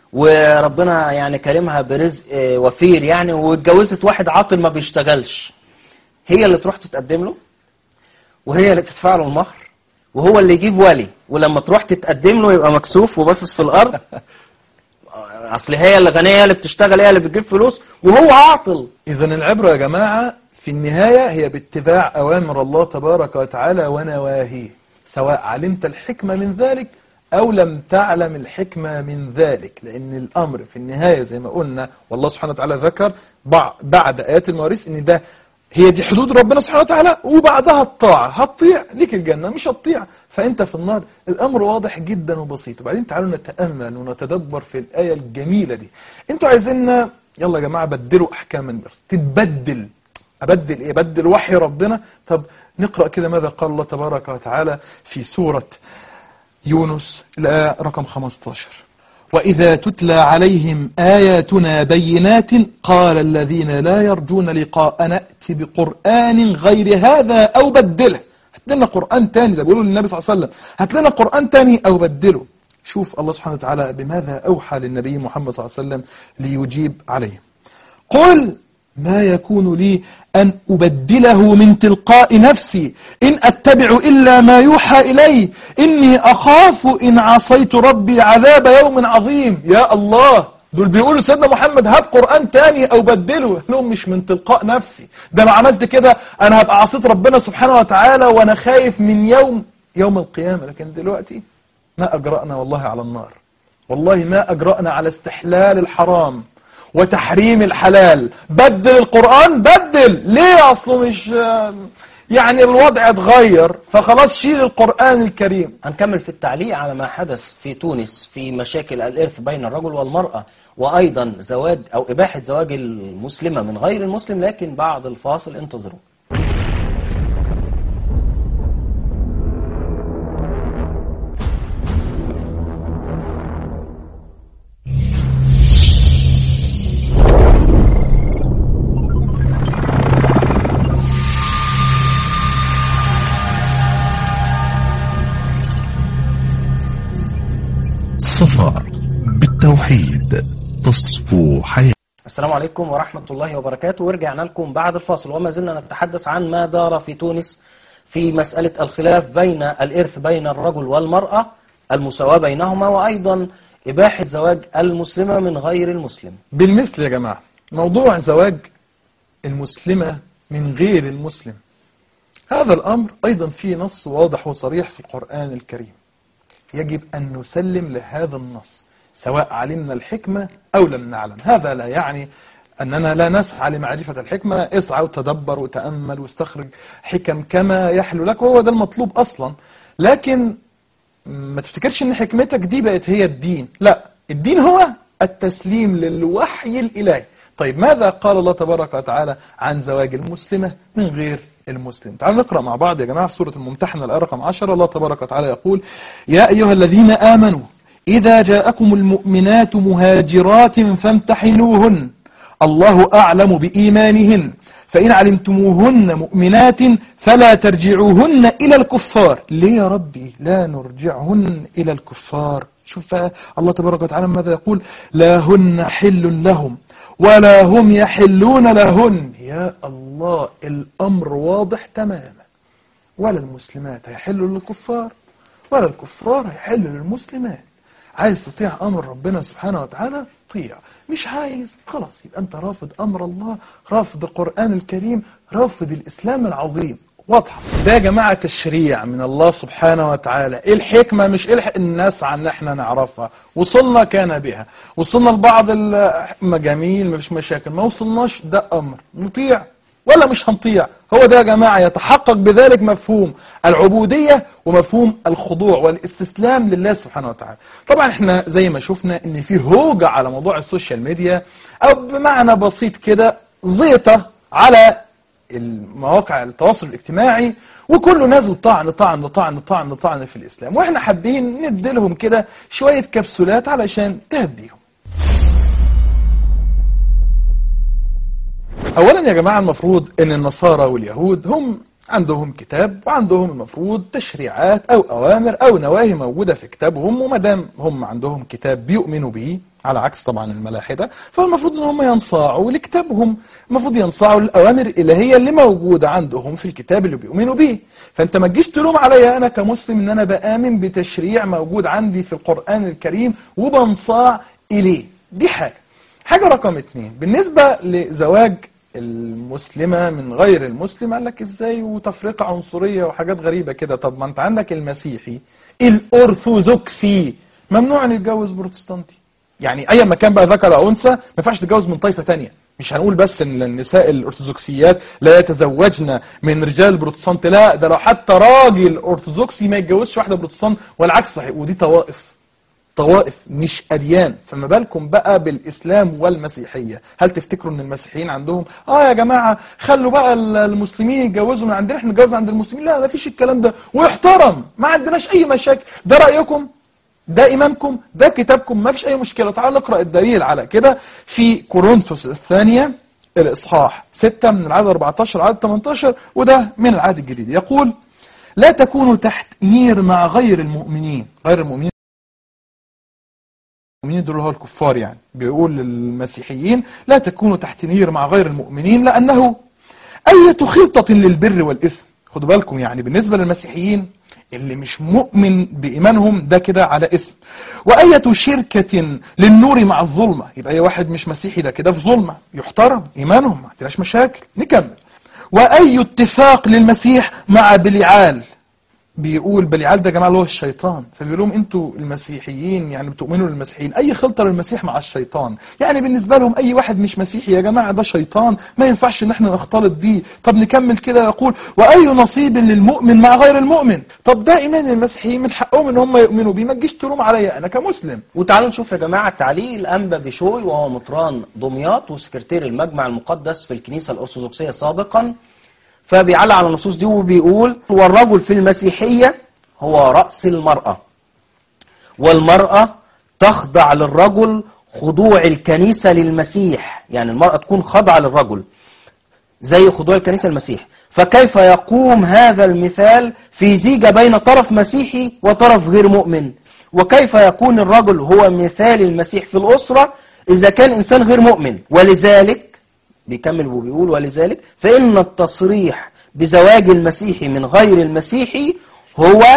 وربنا يعني كرمها برزق آه، وفير يعني واتجوزت واحد عاطل ما بيشتغلش هي اللي تروح تتقدم له وهي اللي تدفع له المهر وهو اللي يجيب ولي ولما تروح تتقدم له يبقى مكسوف وباصص في الارض اصل هي اللي غنيه هي اللي بتشتغل هي اللي بتجيب فلوس وهو عاطل اذا العبره يا جماعه في النهايه هي باتباع اوامر الله تبارك وتعالى ونواهيه سواء علمت الحكمه من ذلك او لم تعلم الحكمه من ذلك لان الامر في النهايه زي ما قلنا والله سبحانه وتعالى ذكر بع- بعد ايات المواريث ان ده هي دي حدود ربنا سبحانه وتعالى وبعدها الطاعة هتطيع ليك الجنة مش هتطيع فأنت في النار الأمر واضح جدا وبسيط وبعدين تعالوا نتأمل ونتدبر في الآية الجميلة دي انتوا عايزيننا يلا يا جماعة بدلوا أحكام الميراث تتبدل أبدل إيه بدل وحي ربنا طب نقرأ كده ماذا قال الله تبارك وتعالى في سورة يونس الآية رقم 15 وإذا تتلى عليهم آياتنا بينات قال الذين لا يرجون لقاء نأتي بقرآن غير هذا أو بدله هات لنا قرآن تاني ده بيقولوا للنبي صلى الله عليه وسلم هات لنا قرآن تاني أو بدله شوف الله سبحانه وتعالى بماذا أوحى للنبي محمد صلى الله عليه وسلم ليجيب عليهم قل ما يكون لي أن أبدله من تلقاء نفسي إن أتبع إلا ما يوحى إلي إني أخاف إن عصيت ربي عذاب يوم عظيم يا الله دول بيقولوا سيدنا محمد هات قرآن تاني أو بدله لهم مش من تلقاء نفسي ده لو عملت كده أنا هبقى عصيت ربنا سبحانه وتعالى وأنا خايف من يوم يوم القيامة لكن دلوقتي ما أجرأنا والله على النار والله ما أجرأنا على استحلال الحرام وتحريم الحلال بدل القرآن بدل ليه أصله مش يعني الوضع اتغير فخلاص شيل القرآن الكريم هنكمل في التعليق على ما حدث في تونس في مشاكل الإرث بين الرجل والمرأة وأيضا زواج أو إباحة زواج المسلمة من غير المسلم لكن بعد الفاصل انتظروا سفر بالتوحيد نصف حياة السلام عليكم ورحمة الله وبركاته ورجعنا لكم بعد الفاصل وما زلنا نتحدث عن ما دار في تونس في مسألة الخلاف بين الإرث بين الرجل والمرأة المساواة بينهما وأيضا إباحة زواج المسلمة من غير المسلم بالمثل يا جماعة موضوع زواج المسلمة من غير المسلم هذا الأمر أيضا فيه نص واضح وصريح في القرآن الكريم يجب أن نسلم لهذا النص سواء علمنا الحكمة أو لم نعلم هذا لا يعني أننا لا نسعى لمعرفة الحكمة اسعى وتدبر وتأمل واستخرج حكم كما يحلو لك وهو ده المطلوب أصلا لكن ما تفتكرش ان حكمتك دي بقت هي الدين لا الدين هو التسليم للوحي الإلهي طيب ماذا قال الله تبارك وتعالى عن زواج المسلمة من غير المسلم تعالوا نقرأ مع بعض يا جماعة في سورة الممتحنة الآية رقم 10 الله تبارك وتعالى يقول يا أيها الذين آمنوا إذا جاءكم المؤمنات مهاجرات فامتحنوهن الله أعلم بإيمانهن فإن علمتموهن مؤمنات فلا ترجعوهن إلى الكفار ليه يا ربي لا نرجعهن إلى الكفار شوف الله تبارك وتعالى ماذا يقول لا هن حل لهم ولا هم يحلون لهن يا الله الأمر واضح تماما ولا المسلمات هيحلوا للكفار ولا الكفار هيحلوا للمسلمات عايز تطيع أمر ربنا سبحانه وتعالى طيع مش عايز خلاص يبقى أنت رافض أمر الله رافض القرآن الكريم رافض الإسلام العظيم واضحة ده يا جماعة تشريع من الله سبحانه وتعالى إيه الحكمة مش إيه الناس عن احنا نعرفها وصلنا كان بها وصلنا لبعض المجاميل مفيش مشاكل ما وصلناش ده أمر نطيع ولا مش هنطيع هو ده يا جماعة يتحقق بذلك مفهوم العبودية ومفهوم الخضوع والاستسلام لله سبحانه وتعالى طبعا احنا زي ما شفنا ان في هوجة على موضوع السوشيال ميديا او بمعنى بسيط كده زيطة على المواقع التواصل الاجتماعي وكله نازل طعن طعن طعن طعن طعن في الإسلام واحنا حابين نديلهم كده شوية كبسولات علشان تهديهم أولا يا جماعة المفروض أن النصارى واليهود هم عندهم كتاب وعندهم المفروض تشريعات أو أوامر أو نواهي موجودة في كتابهم وما دام هم عندهم كتاب بيؤمنوا به على عكس طبعا الملاحدة فالمفروض ان هم ينصاعوا لكتابهم المفروض ينصاعوا للأوامر الإلهية اللي موجودة عندهم في الكتاب اللي بيؤمنوا به فأنت ما تجيش تلوم عليا أنا كمسلم ان أنا بآمن بتشريع موجود عندي في القرآن الكريم وبنصاع إليه دي حاجة حاجة رقم اتنين بالنسبة لزواج المسلمة من غير المسلم قال لك ازاي وتفرقة عنصرية وحاجات غريبة كده طب ما انت عندك المسيحي الأرثوذكسي ممنوع ان يتجوز بروتستانتي يعني اي مكان بقى ذكر او انثى ما ينفعش تتجوز من طائفة تانية مش هنقول بس ان النساء الارثوذكسيات لا يتزوجن من رجال البروتستانت لا ده لو حتى راجل ارثوذكسي ما يتجوزش واحدة بروتستانت والعكس صحيح ودي طوائف طوائف مش أديان فما بالكم بقى بالإسلام والمسيحية هل تفتكروا أن المسيحيين عندهم آه يا جماعة خلوا بقى المسلمين يتجوزوا من عندنا احنا نتجوز عند المسلمين لا ما فيش الكلام ده ويحترم ما عندناش أي مشاكل ده رأيكم ده إيمانكم ده كتابكم ما فيش أي مشكلة تعالوا نقرأ الدليل على كده في كورنثوس الثانية الإصحاح 6 من العدد 14 العدد 18 وده من العهد الجديد يقول لا تكونوا تحت نير مع غير المؤمنين غير المؤمنين المؤمنين دول هو الكفار يعني بيقول للمسيحيين لا تكونوا تحت نير مع غير المؤمنين لأنه أية خلطة للبر والإثم خدوا بالكم يعني بالنسبة للمسيحيين اللي مش مؤمن بإيمانهم ده كده على اسم وأية شركة للنور مع الظلمة يبقى أي واحد مش مسيحي ده كده في ظلمة يحترم إيمانهم ما عندناش مشاكل نكمل وأي اتفاق للمسيح مع بليعال بيقول بليعال ده يا جماعه اللي هو الشيطان فبيقول لهم انتوا المسيحيين يعني بتؤمنوا للمسيحيين اي خلطه للمسيح مع الشيطان يعني بالنسبه لهم اي واحد مش مسيحي يا جماعه ده شيطان ما ينفعش ان احنا نختلط بيه طب نكمل كده يقول واي نصيب للمؤمن مع غير المؤمن طب ده ايمان المسيحيين من حقهم ان هم يؤمنوا بيه ما تجيش تلوم عليا انا كمسلم وتعالوا نشوف يا جماعة تعليق الأنبا بشوي وهو مطران دمياط وسكرتير المجمع المقدس في الكنيسة الأرثوذكسية سابقا فبيعلق على النصوص دي وبيقول والرجل في المسيحية هو رأس المرأة والمرأة تخضع للرجل خضوع الكنيسة للمسيح يعني المرأة تكون خاضعة للرجل زي خضوع الكنيسة للمسيح فكيف يقوم هذا المثال في زيجة بين طرف مسيحي وطرف غير مؤمن وكيف يكون الرجل هو مثال المسيح في الأسرة إذا كان إنسان غير مؤمن ولذلك بيكمل وبيقول ولذلك فإن التصريح بزواج المسيحي من غير المسيحي هو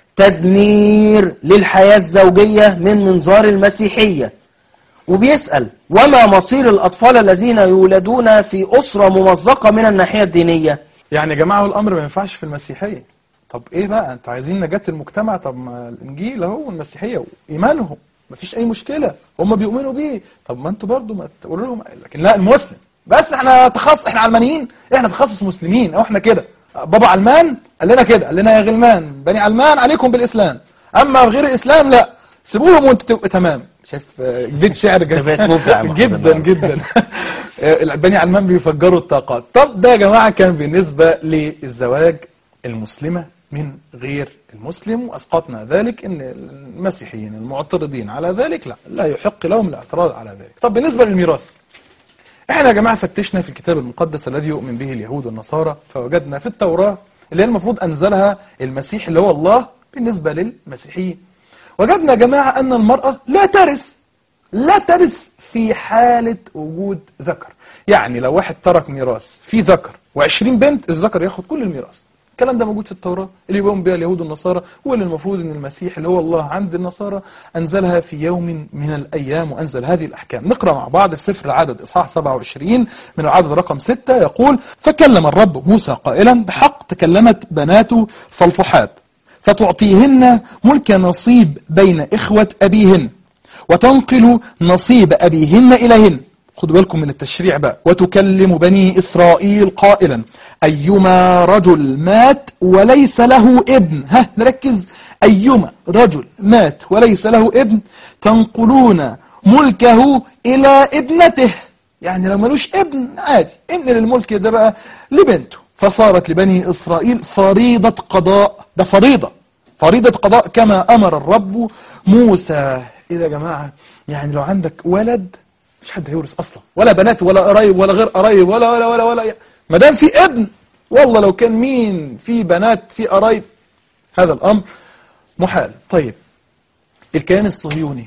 تدمير للحياة الزوجية من منظار المسيحية وبيسأل وما مصير الأطفال الذين يولدون في أسرة ممزقة من الناحية الدينية يعني يا جماعه هو الامر ما ينفعش في المسيحيه طب ايه بقى انتوا عايزين نجاة المجتمع طب ما الانجيل اهو والمسيحيه وايمانهم مفيش اي مشكله هم بيؤمنوا بيه طب ما انتوا برضو ما تقولوا لهم لكن لا المسلم بس احنا تخصص احنا علمانيين احنا تخصص مسلمين او احنا كده بابا علمان قال لنا كده قال لنا يا غلمان بني علمان عليكم بالاسلام اما غير الاسلام لا سيبوهم وانتوا تبقوا تمام شايف آه، بيت شعر أنت بقيت مبدع يا محمد جدا النهاردة. جدا آه، بني علمان بيفجروا الطاقات طب ده يا جماعه كان بالنسبه للزواج المسلمه من غير المسلم واسقطنا ذلك ان المسيحيين المعترضين على ذلك لا لا يحق لهم الاعتراض على ذلك طب بالنسبه للميراث احنا يا جماعه فتشنا في الكتاب المقدس الذي يؤمن به اليهود والنصارى فوجدنا في التوراه اللي هي المفروض انزلها المسيح اللي هو الله بالنسبه للمسيحيين وجدنا يا جماعه ان المراه لا ترث لا ترث في حالة وجود ذكر يعني لو واحد ترك ميراث في ذكر و20 بنت الذكر ياخد كل الميراث الكلام ده موجود في التوراة اللي بيقوم بها اليهود والنصارى واللي المفروض ان المسيح اللي هو الله عند النصارى انزلها في يوم من الايام وانزل هذه الاحكام نقرا مع بعض في سفر العدد اصحاح 27 من العدد رقم 6 يقول فكلم الرب موسى قائلا بحق تكلمت بنات صلفحات فتعطيهن ملك نصيب بين اخوه ابيهن وتنقل نصيب أبيهن إليهن خدوا بالكم من التشريع بقى وتكلم بني إسرائيل قائلا أيما رجل مات وليس له ابن ها نركز أيما رجل مات وليس له ابن تنقلون ملكه إلى ابنته يعني لو ملوش ابن عادي انقل الملك ده بقى لبنته فصارت لبني إسرائيل فريضة قضاء ده فريضة فريضة قضاء كما أمر الرب موسى إيه ده يا جماعة يعني لو عندك ولد مش حد هيورث أصلا ولا بنات ولا قرايب ولا غير قرايب ولا ولا ولا ولا ما دام في ابن والله لو كان مين في بنات في قرايب هذا الأمر محال طيب الكيان الصهيوني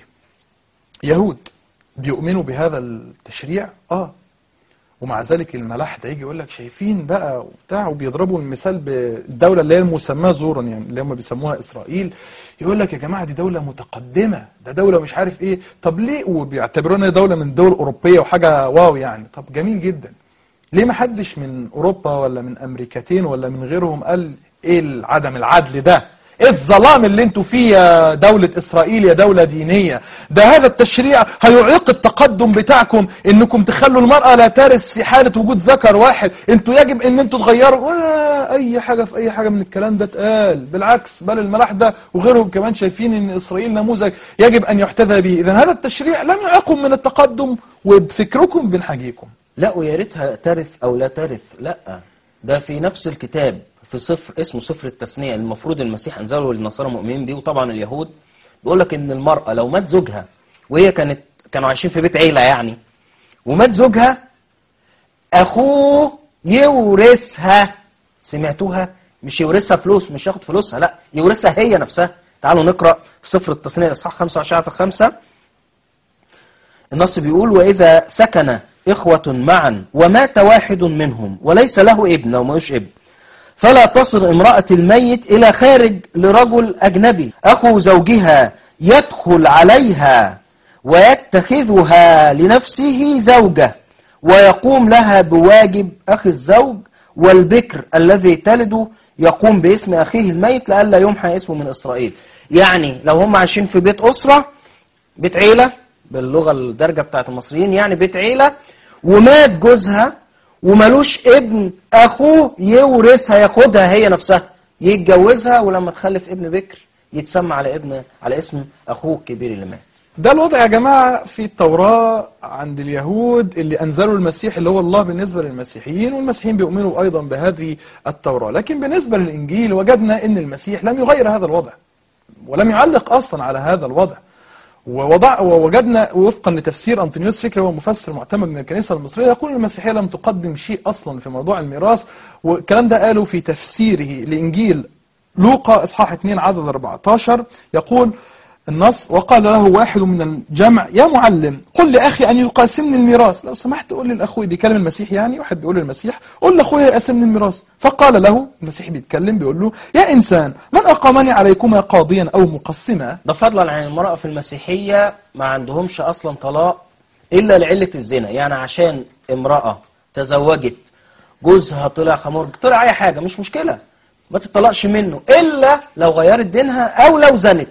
يهود بيؤمنوا بهذا التشريع اه ومع ذلك الملاحدة يجي يقول لك شايفين بقى وبتاع وبيضربوا المثال بالدولة اللي هي المسماة زورا يعني اللي هم بيسموها إسرائيل يقول لك يا جماعة دي دولة متقدمة ده دولة مش عارف إيه طب ليه وبيعتبرونا دولة من الدول الأوروبية وحاجة واو يعني طب جميل جدا ليه ما حدش من أوروبا ولا من أمريكتين ولا من غيرهم قال إيه عدم العدل ده ايه الظلام اللي انتوا فيه يا دولة اسرائيل يا دولة دينية ده هذا التشريع هيعيق التقدم بتاعكم انكم تخلوا المرأة لا ترث في حالة وجود ذكر واحد انتوا يجب ان انتوا تغيروا ولا اي حاجة في اي حاجة من الكلام ده اتقال بالعكس بل الملاحدة وغيرهم كمان شايفين ان اسرائيل نموذج يجب ان يحتذى به اذا هذا التشريع لم يعيقكم من التقدم وبفكركم بنحاجيكم لا ويا ريتها ترث او لا ترث لا ده في نفس الكتاب في صفر اسمه صفر التثنية المفروض المسيح انزله للنصارى مؤمنين بيه وطبعا اليهود بيقول لك ان المرأة لو مات زوجها وهي كانت كانوا عايشين في بيت عيلة يعني ومات زوجها اخوه يورثها سمعتوها مش يورثها فلوس مش ياخد فلوسها لا يورثها هي نفسها تعالوا نقرأ في صفر التثنية اصحاح 25 عدد 5 النص بيقول وإذا سكن إخوة معا ومات واحد منهم وليس له ابن أو ملوش ابن فلا تصل امرأة الميت إلى خارج لرجل أجنبي أخو زوجها يدخل عليها ويتخذها لنفسه زوجة ويقوم لها بواجب أخي الزوج والبكر الذي تلده يقوم باسم أخيه الميت لئلا يمحى اسمه من إسرائيل يعني لو هم عايشين في بيت أسرة بيت عيلة باللغة الدارجة بتاعت المصريين يعني بيت عيلة ومات جوزها وملوش ابن اخوه يورثها ياخدها هي نفسها يتجوزها ولما تخلف ابن بكر يتسمى على ابن على اسم اخوه الكبير اللي مات ده الوضع يا جماعة في التوراة عند اليهود اللي أنزلوا المسيح اللي هو الله بالنسبة للمسيحيين والمسيحيين بيؤمنوا أيضا بهذه التوراة لكن بالنسبة للإنجيل وجدنا أن المسيح لم يغير هذا الوضع ولم يعلق أصلا على هذا الوضع ووضع ووجدنا وفقا لتفسير أنطونيوس فكري هو مفسر معتمد من الكنيسة المصرية يقول المسيحية لم تقدم شيء أصلا في موضوع الميراث والكلام ده قاله في تفسيره لإنجيل لوقا إصحاح 2 عدد 14 يقول النص وقال له واحد من الجمع يا معلم قل لأخي أن يقاسمني الميراث لو سمحت قول للأخوي بيكلم المسيح يعني واحد بيقول للمسيح قل لأخويا يقاسمني الميراث فقال له المسيح بيتكلم بيقول له يا إنسان من أقامني عليكما قاضيا أو مقسما ده فضلا عن المرأة في المسيحية ما عندهمش أصلا طلاق إلا لعلة الزنا يعني عشان امرأة تزوجت جوزها طلع خمر طلع أي حاجة مش مشكلة ما تطلقش منه إلا لو غيرت دينها أو لو زنت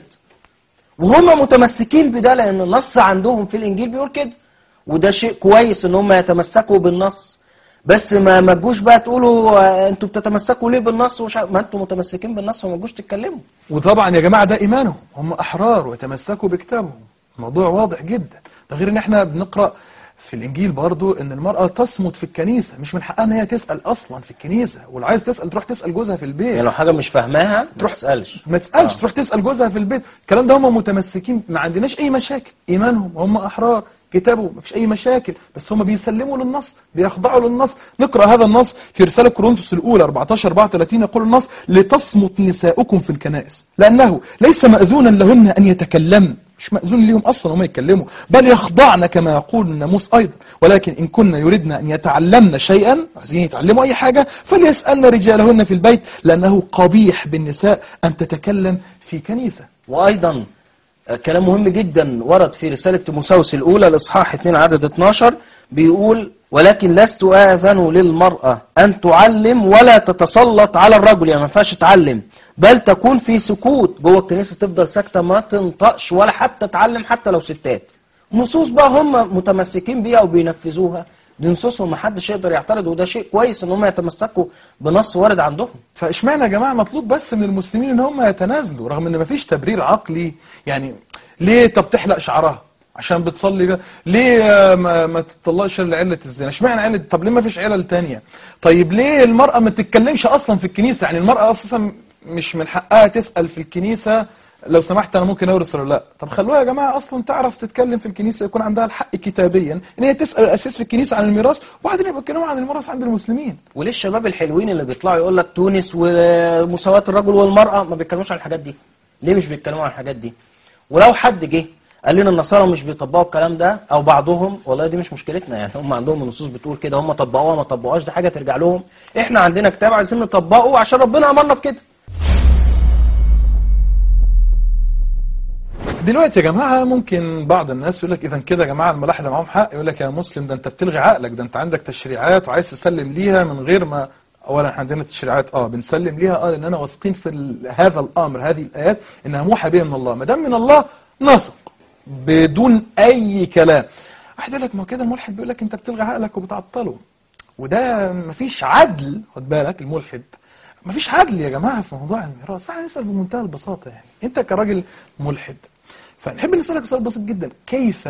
وهم متمسكين بده لأن النص عندهم في الإنجيل بيقول كده وده شيء كويس إن هم يتمسكوا بالنص بس ما ما تجوش بقى تقولوا آه، انتوا بتتمسكوا ليه بالنص ومش عارف- ما انتوا متمسكين بالنص وما تجوش تتكلموا وطبعا يا جماعة ده إيمانهم هم أحرار ويتمسكوا بكتابهم الموضوع واضح جدا ده غير إن إحنا بنقرأ في الإنجيل برضو إن المرأة تصمت في الكنيسة مش من حقها إن هي تسأل أصلا في الكنيسة واللي عايز تسأل تروح تسأل جوزها في البيت يعني لو حاجة مش فاهماها ما تروح- تسألش ما تسألش تروح تسأل جوزها في البيت الكلام ده هم متمسكين ما عندناش أي مشاكل إيمانهم هم أحرار كتابه ما فيش أي مشاكل بس هم بيسلموا للنص بيخضعوا للنص نقرأ هذا النص في رسالة كورنثوس الأولى 14 34 يقول النص لتصمت نساؤكم في الكنائس لأنه ليس مأذونا لهن أن يتكلمن مش مأذون ليهم أصلا هم يتكلموا بل يخضعن كما يقول الناموس أيضا ولكن إن كنا يردن أن يتعلمن شيئا عايزين يتعلموا أي حاجة فليسألن رجالهن في البيت لأنه قبيح بالنساء أن تتكلم في كنيسة وأيضا آه، كلام مهم جدا ورد في رسالة تيموساوس الأولى الإصحاح 2 عدد 12 بيقول ولكن لست آذن للمرأة أن تعلم ولا تتسلط على الرجل يعني ما ينفعش تعلم بل تكون في سكوت جوه الكنيسة تفضل ساكتة ما تنطقش ولا حتى تعلم حتى لو ستات نصوص بقى هم متمسكين بيها وبينفذوها دي نصوصهم ما حدش يقدر يعترض وده شيء كويس ان هم يتمسكوا بنص وارد عندهم فاشمعنى يا جماعه مطلوب بس من المسلمين ان هم يتنازلوا رغم ان مفيش تبرير عقلي يعني ليه طب تحلق شعرها عشان بتصلي بقى. ليه آه، ما, ما تطلقش لعله الزنا اشمعنى عله طب ليه ما فيش علل تانية طيب ليه المراه ما تتكلمش اصلا في الكنيسه يعني المراه اساسا مش من حقها تسال في الكنيسه لو سمحت انا ممكن اورث ولا لا طب خلوها يا جماعه اصلا تعرف تتكلم في الكنيسه يكون عندها الحق كتابيا ان هي تسال الاساس في الكنيسه عن الميراث وبعدين يبقى يتكلموا عن الميراث عند المسلمين وليه الشباب الحلوين اللي بيطلعوا يقول لك تونس ومساواة الرجل والمرأة ما بيتكلموش عن الحاجات دي ليه مش بيتكلموا عن الحاجات دي ولو حد جه قال لنا النصارى مش بيطبقوا الكلام ده او بعضهم والله دي مش مشكلتنا يعني هم عندهم النصوص بتقول كده هم طبقوها ما طبقوهاش دي حاجه ترجع لهم احنا عندنا كتاب عايزين نطبقه عشان ربنا امرنا بكده دلوقتي يا جماعة ممكن بعض الناس يقول لك إذا كده يا جماعة الملاحدة معاهم حق يقول لك يا مسلم ده أنت بتلغي عقلك ده أنت عندك تشريعات وعايز تسلم ليها من غير ما أولا احنا عندنا تشريعات أه بنسلم ليها أه لأننا واثقين في ال- هذا الأمر هذه الآيات إنها موحى بها من الله ما دام من الله نثق بدون أي كلام واحد يقول لك ما هو كده الملحد بيقول لك أنت بتلغي عقلك وبتعطله وده مفيش عدل خد بالك الملحد مفيش عدل يا جماعة في موضوع الميراث فاحنا نسأل بمنتهى البساطة يعني أنت كراجل ملحد فنحب نسألك سؤال بسيط جدا كيف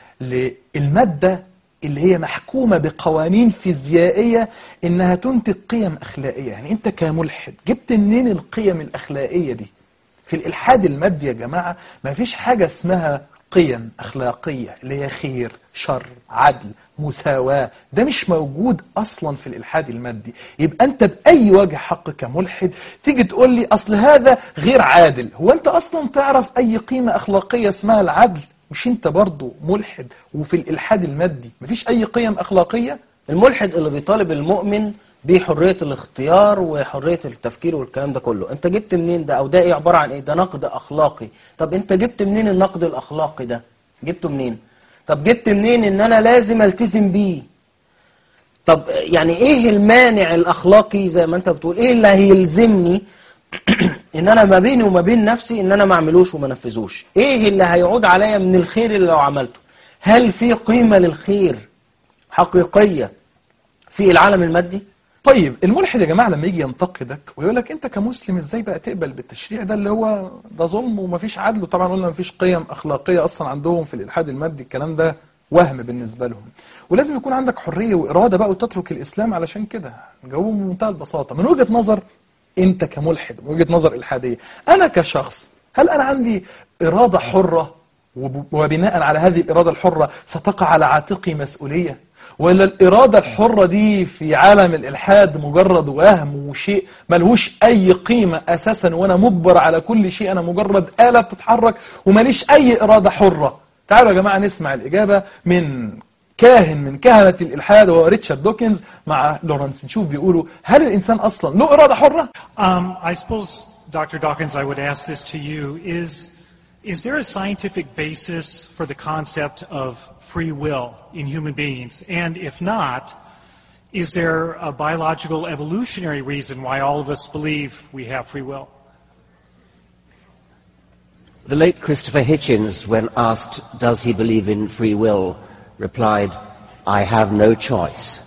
للمادة اللي هي محكومة بقوانين فيزيائية إنها تنتج قيم أخلاقية يعني أنت كملحد جبت منين القيم الأخلاقية دي في الإلحاد المادي يا جماعة ما فيش حاجة اسمها قيم أخلاقية اللي هي خير شر عدل مساواة ده مش موجود أصلا في الإلحاد المادي يبقى أنت بأي وجه حق كملحد تيجي تقول لي أصل هذا غير عادل هو أنت أصلا تعرف أي قيمة أخلاقية اسمها العدل مش أنت برضو ملحد وفي الإلحاد المادي مفيش أي قيم أخلاقية الملحد اللي بيطالب المؤمن بحرية الاختيار وحرية التفكير والكلام ده كله انت جبت منين ده او ده ايه عبارة عن ايه ده نقد اخلاقي طب انت جبت منين النقد الاخلاقي ده جبته منين طب جبت منين ان انا لازم التزم بيه طب يعني ايه المانع الاخلاقي زي ما انت بتقول ايه اللي هيلزمني ان انا ما بيني وما بين نفسي ان انا ما اعملوش وما نفذوش ايه اللي هيعود عليا من الخير اللي لو عملته هل في قيمة للخير حقيقية في العالم المادي طيب الملحد يا جماعة لما يجي ينتقدك ويقول لك انت كمسلم ازاي بقى تقبل بالتشريع ده اللي هو ده ظلم ومفيش عدل وطبعا قلنا مفيش قيم اخلاقية اصلا عندهم في الالحاد المادي الكلام ده وهم بالنسبة لهم ولازم يكون عندك حرية وإرادة بقى وتترك الإسلام علشان كده جاوبهم بمنتهى البساطة من وجهة نظر انت كملحد من وجهة نظر إلحادية أنا كشخص هل أنا عندي إرادة حرة وب- وبناء على هذه الإرادة الحرة ستقع على عاتقي مسؤولية ولا الإرادة الحرة دي في عالم الإلحاد مجرد وهم وشيء ملهوش أي قيمة أساسا وأنا مجبر على كل شيء أنا مجرد آلة بتتحرك وماليش أي إرادة حرة تعالوا يا جماعة نسمع الإجابة من كاهن من كهنة الإلحاد وهو ريتشارد دوكنز مع لورنس نشوف بيقولوا هل الإنسان أصلا له إرادة حرة؟ Um, I suppose, Dr. Dawkins, I would ask this to you. Is, is there a scientific basis for the concept of free will in human beings? And if not, is there a biological evolutionary reason why all of us believe we have free will? The late Christopher Hitchens, when asked, does he believe in free will, replied, I have no choice.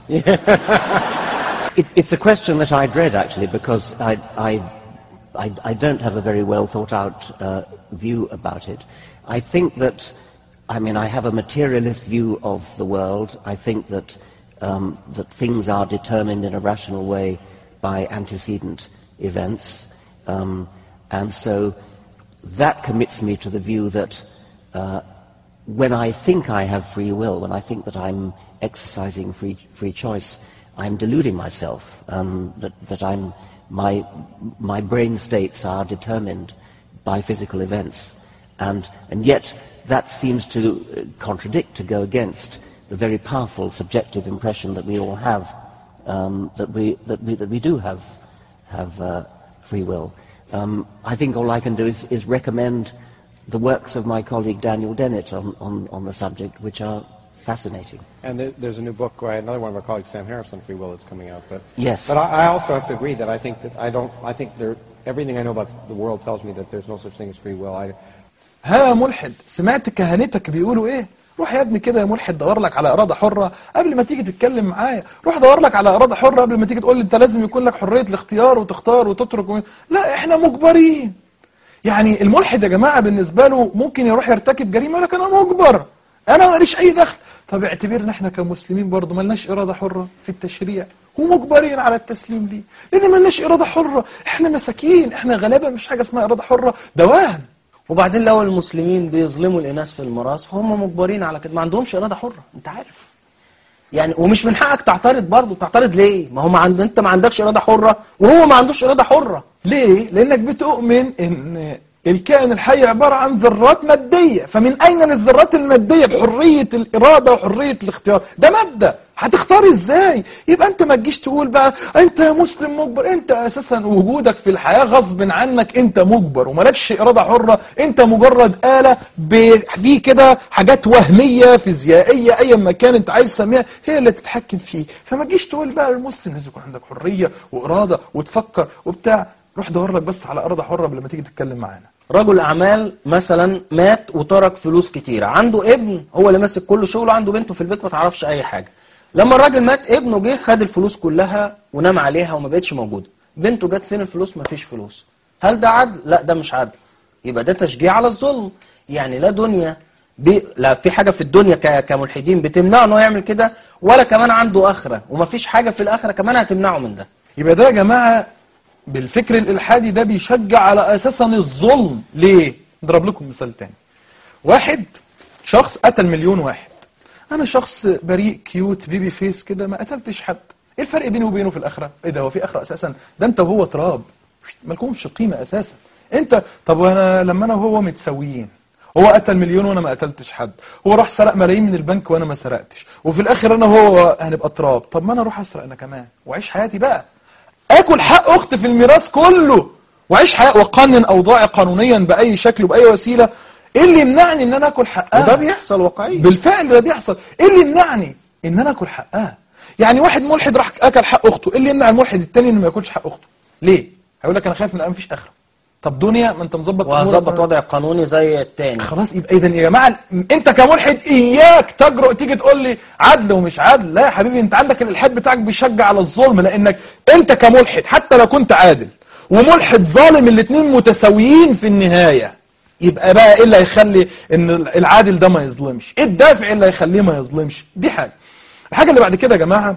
it, it's a question that I dread, actually, because I, I, I, I don't have a very well thought out uh, view about it. I think that, I mean, I have a materialist view of the world. I think that, um, that things are determined in a rational way by antecedent events. Um, and so that commits me to the view that uh, when I think I have free will, when I think that I'm exercising free, free choice, I'm deluding myself, um, that, that I'm, my, my brain states are determined by physical events. And, and yet that seems to uh, contradict, to go against the very powerful subjective impression that we all have, um, that, we, that, we, that we do have, have uh, free will. Um, I think all I can do is, is recommend the works of my colleague Daniel Dennett on, on, on the subject, which are fascinating. And there- there's a new book by another one of our colleagues, Sam Harris, on free will that's coming out. But Yes. But I, I also have to agree that I think that I don't. I think there. Everything I know about the world tells me that there's no such thing as free will. I, ها ملحد سمعت كهنتك بيقولوا ايه روح يا ابني كده يا ملحد دور لك على إرادة حرة قبل ما تيجي تتكلم معايا روح دور لك على إرادة حرة قبل ما تيجي تقول لي انت لازم يكون لك حرية الاختيار وتختار وتترك و... لا احنا مجبرين يعني الملحد يا جماعة بالنسبة له ممكن يروح يرتكب جريمة لكن انا مجبر انا ماليش اي دخل طب اعتبرنا احنا كمسلمين برضه ملناش إرادة حرة في التشريع ومجبرين على التسليم ليه لان ملناش إرادة حرة احنا مساكين احنا غلابة مش حاجة اسمها إرادة حرة ده وهم وبعدين لو المسلمين بيظلموا الإناث في الميراث فهم مجبرين على كده ما عندهمش إرادة حرة أنت عارف يعني ومش من حقك تعترض برضه تعترض ليه ما هو ما عند... أنت ما عندكش إرادة حرة وهو ما عندوش إرادة حرة ليه؟ لأنك بتؤمن إن الكائن الحي عبارة عن ذرات مادية فمن أين الذرات المادية بحرية الإرادة وحرية الاختيار ده مادة هتختار ازاي يبقى انت ما تجيش تقول بقى انت يا مسلم مجبر انت اساسا وجودك في الحياة غصب عنك انت مجبر وملكش ارادة حرة انت مجرد آلة ب- في كده حاجات وهمية فيزيائية ايا ما كان انت عايز تسميها هي اللي تتحكم فيه فما تجيش تقول بقى المسلم لازم يكون عندك حرية وارادة وتفكر وبتاع روح دور لك بس على ارادة حرة قبل ما تيجي تتكلم معانا رجل أعمال مثلا مات وترك فلوس كتيرة عنده ابن هو اللي ماسك كل شغله عنده بنته في البيت ما تعرفش أي حاجة لما الراجل مات ابنه جه خد الفلوس كلها ونام عليها وما بقتش موجودة بنته جت فين الفلوس ما فيش فلوس هل ده عدل؟ لا ده مش عدل يبقى ده تشجيع على الظلم يعني لا دنيا بي... لا في حاجة في الدنيا ك... كملحدين بتمنعه انه يعمل كده ولا كمان عنده آخرة وما فيش حاجة في الآخرة كمان هتمنعه من ده يبقى ده يا جماعة بالفكر الإلحادي ده بيشجع على أساسا الظلم ليه؟ نضرب لكم مثال تاني واحد شخص قتل مليون واحد أنا شخص بريء كيوت بيبي فيس كده ما قتلتش حد إيه الفرق بيني وبينه في الآخرة؟ إيه ده هو في آخرة أساسا؟ ده أنت وهو تراب مالكمش قيمة أساسا أنت طب وأنا لما أنا وهو متساويين هو قتل مليون وانا ما قتلتش حد هو راح سرق ملايين من البنك وانا ما سرقتش وفي الاخر انا وهو هنبقى تراب طب ما انا اروح اسرق انا كمان واعيش حياتي بقى اكل حق اختي في الميراث كله واعيش حياه واقنن اوضاعي قانونيا باي شكل وباي وسيله ايه اللي يمنعني ان انا اكل حقها وده بيحصل واقعيا بالفعل ده بيحصل ايه اللي يمنعني ان انا اكل حقها يعني واحد ملحد راح اكل حق اخته ايه اللي يمنع الملحد التاني انه ما ياكلش حق اخته ليه هيقول لك انا خايف من الان مفيش اخره طب دنيا ما انت مظبط وهظبط أمورك. وضع قانوني زي التاني خلاص يبقى اذا يا جماعه انت كملحد اياك تجرؤ تيجي تقول لي عدل ومش عدل لا يا حبيبي انت عندك الالحاد بتاعك بيشجع على الظلم لانك انت كملحد حتى لو كنت عادل وملحد ظالم الاثنين متساويين في النهايه يبقى بقى ايه اللي هيخلي ان العادل ده ما يظلمش ايه الدافع اللي هيخليه ما يظلمش دي حاجه الحاجه اللي بعد كده يا جماعه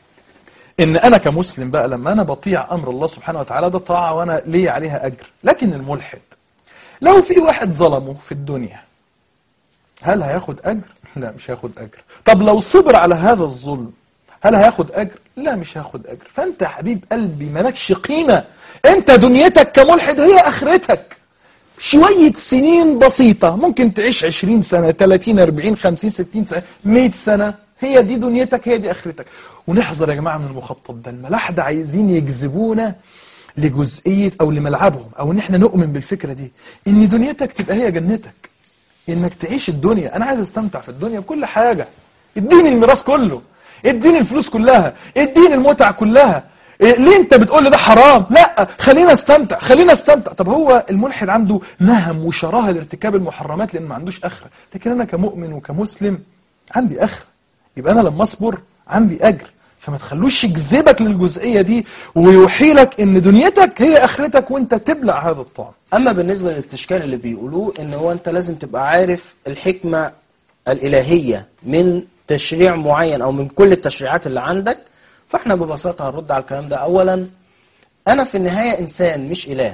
ان انا كمسلم بقى لما انا بطيع امر الله سبحانه وتعالى ده طاعه وانا لي عليها اجر لكن الملحد لو في واحد ظلمه في الدنيا هل هياخد أجر؟ لا مش هياخد أجر طب لو صبر على هذا الظلم هل هياخد أجر؟ لا مش هياخد أجر فأنت يا حبيب قلبي مالكش قيمة أنت دنيتك كملحد هي آخرتك شوية سنين بسيطة ممكن تعيش 20 سنة 30 40 50 60 سنة 100 سنة هي دي دنيتك هي دي آخرتك ونحذر يا جماعة من المخطط ده الملاحدة عايزين يجذبونا لجزئية أو لملعبهم أو إن إحنا نؤمن بالفكرة دي إن دنيتك تبقى هي جنتك إنك تعيش الدنيا أنا عايز أستمتع في الدنيا بكل حاجة اديني الميراث كله اديني الفلوس كلها اديني المتع كلها إيه ليه انت بتقول لي ده حرام لا خلينا استمتع خلينا استمتع طب هو الملحد عنده نهم وشراهه لارتكاب المحرمات لان ما عندوش اخره لكن انا كمؤمن وكمسلم عندي اخره يبقى انا لما اصبر عندي اجر فما تخلوش يجذبك للجزئيه دي ويوحيلك ان دنيتك هي اخرتك وانت تبلع هذا الطعم اما بالنسبه للاستشكال اللي بيقولوه ان هو انت لازم تبقى عارف الحكمه الالهيه من تشريع معين او من كل التشريعات اللي عندك فاحنا ببساطه هنرد على الكلام ده اولا انا في النهايه انسان مش اله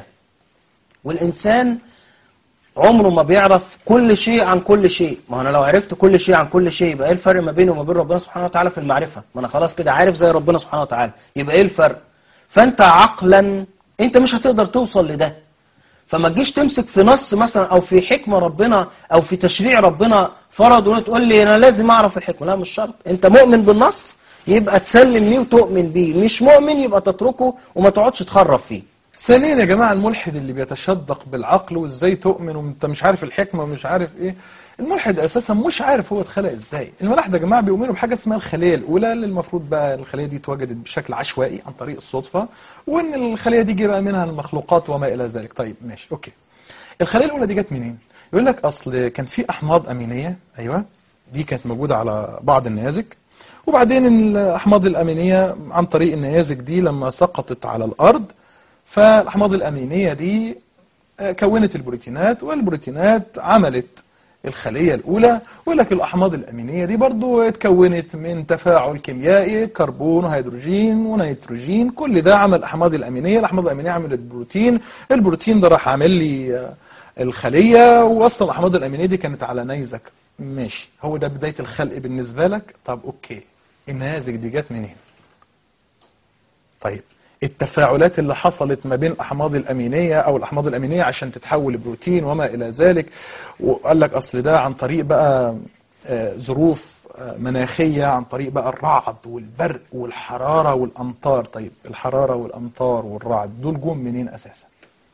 والانسان عمره ما بيعرف كل شيء عن كل شيء ما انا لو عرفت كل شيء عن كل شيء يبقى ايه الفرق ما بيني وما بين ربنا سبحانه وتعالى في المعرفه ما انا خلاص كده عارف زي ربنا سبحانه وتعالى يبقى ايه الفرق فانت عقلا انت مش هتقدر توصل لده فما تجيش تمسك في نص مثلا او في حكمه ربنا او في تشريع ربنا فرض وتقول لي انا لازم اعرف الحكمه لا مش شرط انت مؤمن بالنص يبقى تسلم ليه وتؤمن بيه مش مؤمن يبقى تتركه وما تقعدش تخرف فيه ثانيا يا جماعة الملحد اللي بيتشدق بالعقل وازاي تؤمن وانت مش عارف الحكمة ومش عارف ايه الملحد اساسا مش عارف هو اتخلق ازاي الملاحدة يا جماعة بيؤمنوا بحاجة اسمها الخلية الاولى اللي المفروض بقى الخلية دي اتوجدت بشكل عشوائي عن طريق الصدفة وان الخلية دي جه بقى منها المخلوقات وما الى ذلك طيب ماشي اوكي الخلية الاولى دي جت منين يقول لك اصل كان في احماض امينية ايوه دي كانت موجودة على بعض النيازك وبعدين الاحماض الامينية عن طريق النيازك دي لما سقطت على الارض فالأحماض الأمينية دي كونت البروتينات والبروتينات عملت الخلية الأولى ولكن الأحماض الأمينية دي برضو اتكونت من تفاعل كيميائي كربون وهيدروجين ونيتروجين كل ده عمل الأحماض الأمينية الأحماض الأمينية عملت بروتين البروتين ده راح عامل لي الخلية وأصلا الأحماض الأمينية دي كانت على نيزك ماشي هو ده بداية الخلق بالنسبة لك طب أوكي النيازك دي جت منين طيب التفاعلات اللي حصلت ما بين الأحماض الأمينية أو الأحماض الأمينية عشان تتحول لبروتين وما إلى ذلك وقال لك أصل ده عن طريق بقى ظروف مناخية عن طريق بقى الرعد والبرق والحرارة والأمطار طيب الحرارة والأمطار والرعد دول جم منين أساسا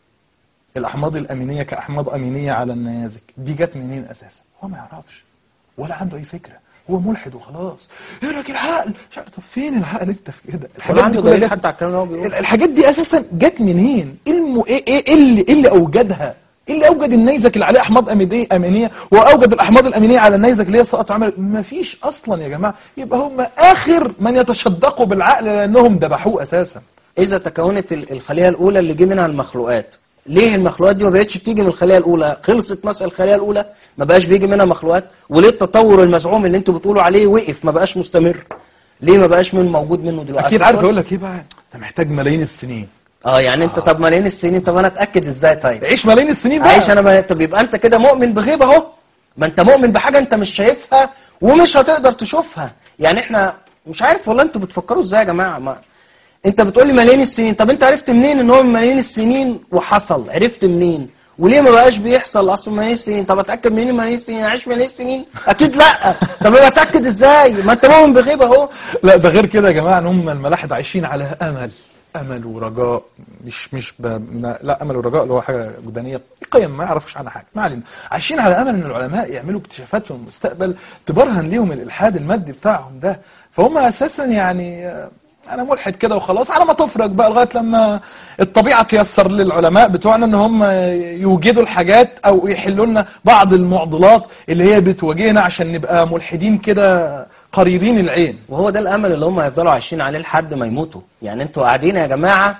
الأحماض الأمينية كأحماض أمينية على النيازك دي جت منين أساسا هو ما يعرفش ولا عنده أي فكرة هو ملحد وخلاص ايه راجل العقل طب فين العقل انت في كده الحاجات دي كلها حتى على الكلام اللي هو بيقول الحاجات دي اساسا جت منين ايه الم... ايه ايه اللي ايه اللي اوجدها ايه اللي اوجد النيزك اللي عليه احماض امينيه امينيه واوجد الاحماض الامينيه على النيزك اللي هي سقط عمل ما فيش اصلا يا جماعه يبقى هم اخر من يتشدقوا بالعقل لانهم ذبحوه اساسا اذا تكونت الخليه الاولى اللي جه منها المخلوقات ليه المخلوقات دي ما بقتش بتيجي من الخليه الاولى خلصت مثلا الخليه الاولى ما بقاش بيجي منها مخلوقات وليه التطور المزعوم اللي انتوا بتقولوا عليه وقف ما بقاش مستمر ليه ما بقاش من موجود منه دلوقتي اكيد عارف اقول لك ايه بقى انت محتاج ملايين السنين اه يعني انت طب ملايين السنين طب انا اتاكد ازاي طيب عيش ملايين السنين بقى عيش انا ما... طب يبقى انت كده مؤمن بغيبه اهو ما انت مؤمن بحاجه انت مش شايفها ومش هتقدر تشوفها يعني احنا مش عارف والله انتوا بتفكروا ازاي يا جماعه ما انت بتقول لي ملايين السنين طب انت عرفت منين ان هو من ملايين السنين وحصل عرفت منين وليه ما بقاش بيحصل اصلا ملايين السنين طب اتاكد منين ملايين السنين عايش ملايين السنين اكيد لا طب انا اتاكد ازاي ما انت مؤمن بغيبه اهو لا ده غير كده يا جماعه ان هم الملاحد عايشين على امل امل ورجاء مش مش ب... ما... لا امل ورجاء اللي هو حاجه جدانيه قيم ما يعرفوش عنها حاجه ما علينا عايشين على امل ان العلماء يعملوا اكتشافات في المستقبل تبرهن ليهم الالحاد المادي بتاعهم ده فهم اساسا يعني انا ملحد كده وخلاص على ما تفرج بقى لغايه لما الطبيعه تيسر للعلماء بتوعنا ان هم يوجدوا الحاجات او يحلوا لنا بعض المعضلات اللي هي بتواجهنا عشان نبقى ملحدين كده قريرين العين وهو ده الامل اللي هم هيفضلوا عايشين عليه لحد ما يموتوا يعني انتوا قاعدين يا جماعه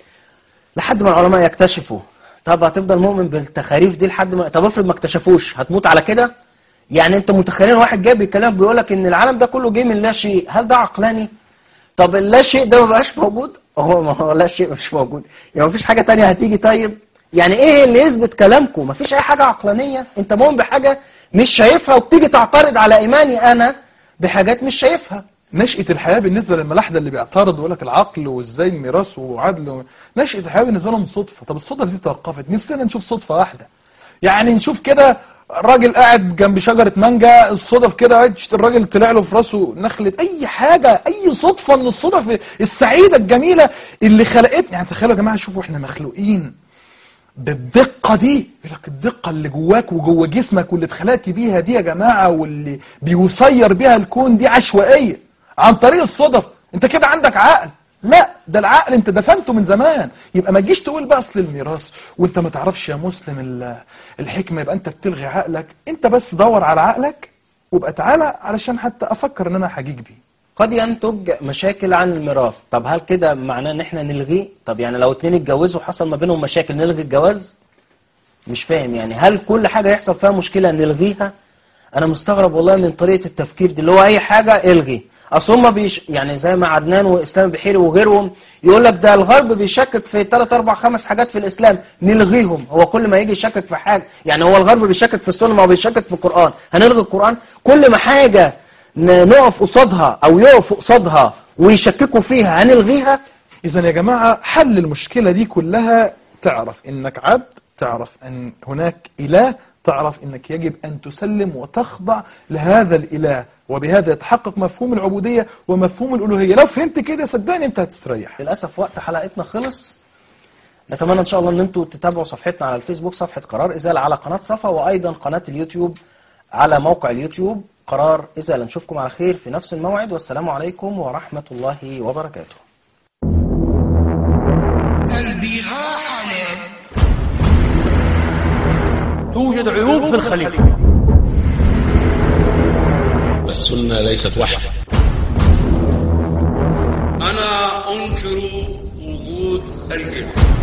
لحد ما العلماء يكتشفوا طب هتفضل مؤمن بالتخاريف دي لحد ما طب افرض ما اكتشفوش هتموت على كده يعني انت متخيلين واحد جاي بيكلمك بيقول لك ان العالم ده كله جه من لا شيء هل ده عقلاني طب اللا شيء ده ما بقاش موجود هو ما هو لا شيء مش موجود يعني ما فيش حاجه تانية هتيجي طيب يعني ايه اللي يثبت كلامكم ما فيش اي حاجه عقلانيه انت مؤمن بحاجه مش شايفها وبتيجي تعترض على ايماني انا بحاجات مش شايفها نشأة الحياة بالنسبة للملاحدة اللي بيعترض ويقول لك العقل وازاي الميراث وعدل و... نشأة الحياة بالنسبة لهم صدفة طب الصدف دي توقفت نفسنا نشوف صدفة واحدة يعني نشوف كده راجل قاعد جنب شجرة مانجا الصدف كده عدشت الراجل طلع له في راسه نخلة أي حاجة أي صدفة من الصدف السعيدة الجميلة اللي خلقتنا يعني تخيلوا يا جماعة شوفوا احنا مخلوقين بالدقة دي يقول لك الدقة اللي جواك وجوه جسمك واللي اتخلقت بيها دي يا جماعة واللي بيسير بيها الكون دي عشوائية عن طريق الصدف انت كده عندك عقل لا ده العقل انت دفنته من زمان يبقى ما تجيش تقول بقى اصل الميراث وانت ما تعرفش يا مسلم ال- الحكمة يبقى انت بتلغي عقلك انت بس دور على عقلك وابقى تعالى علشان حتى افكر ان انا حجيج بيه قد ينتج مشاكل عن الميراث طب هل كده معناه ان احنا نلغيه طب يعني لو اتنين اتجوزوا حصل ما بينهم مشاكل نلغي الجواز مش فاهم يعني هل كل حاجة يحصل فيها مشكلة نلغيها انا مستغرب والله من طريقة التفكير دي اللي هو اي حاجة الغي اصل هم بيش يعني زي ما عدنان واسلام بحيري وغيرهم يقول لك ده الغرب بيشكك في 3 4 5 حاجات في الاسلام نلغيهم هو كل ما يجي يشكك في حاجة يعني هو الغرب بيشكك في السنة ما هو بيشكك في القرآن هنلغي القرآن كل ما حاجة ن- نقف قصادها او يقف قصادها ويشككوا فيها هنلغيها إذا يا جماعة حل المشكلة دي كلها تعرف إنك عبد تعرف أن هناك إله تعرف إنك يجب أن تسلم وتخضع لهذا الإله وبهذا يتحقق مفهوم العبودية ومفهوم الألوهية لو فهمت كده صدقني أنت هتستريح للأسف وقت حلقتنا خلص نتمنى إن شاء الله أن أنتم تتابعوا صفحتنا على الفيسبوك صفحة قرار إزالة على قناة صفا وأيضا قناة اليوتيوب على موقع اليوتيوب قرار إزالة نشوفكم على خير في نفس الموعد والسلام عليكم ورحمة الله وبركاته البغاء حلال توجد عيوب في الخليقة السنة ليست وحي أنا أنكر وجود الكذب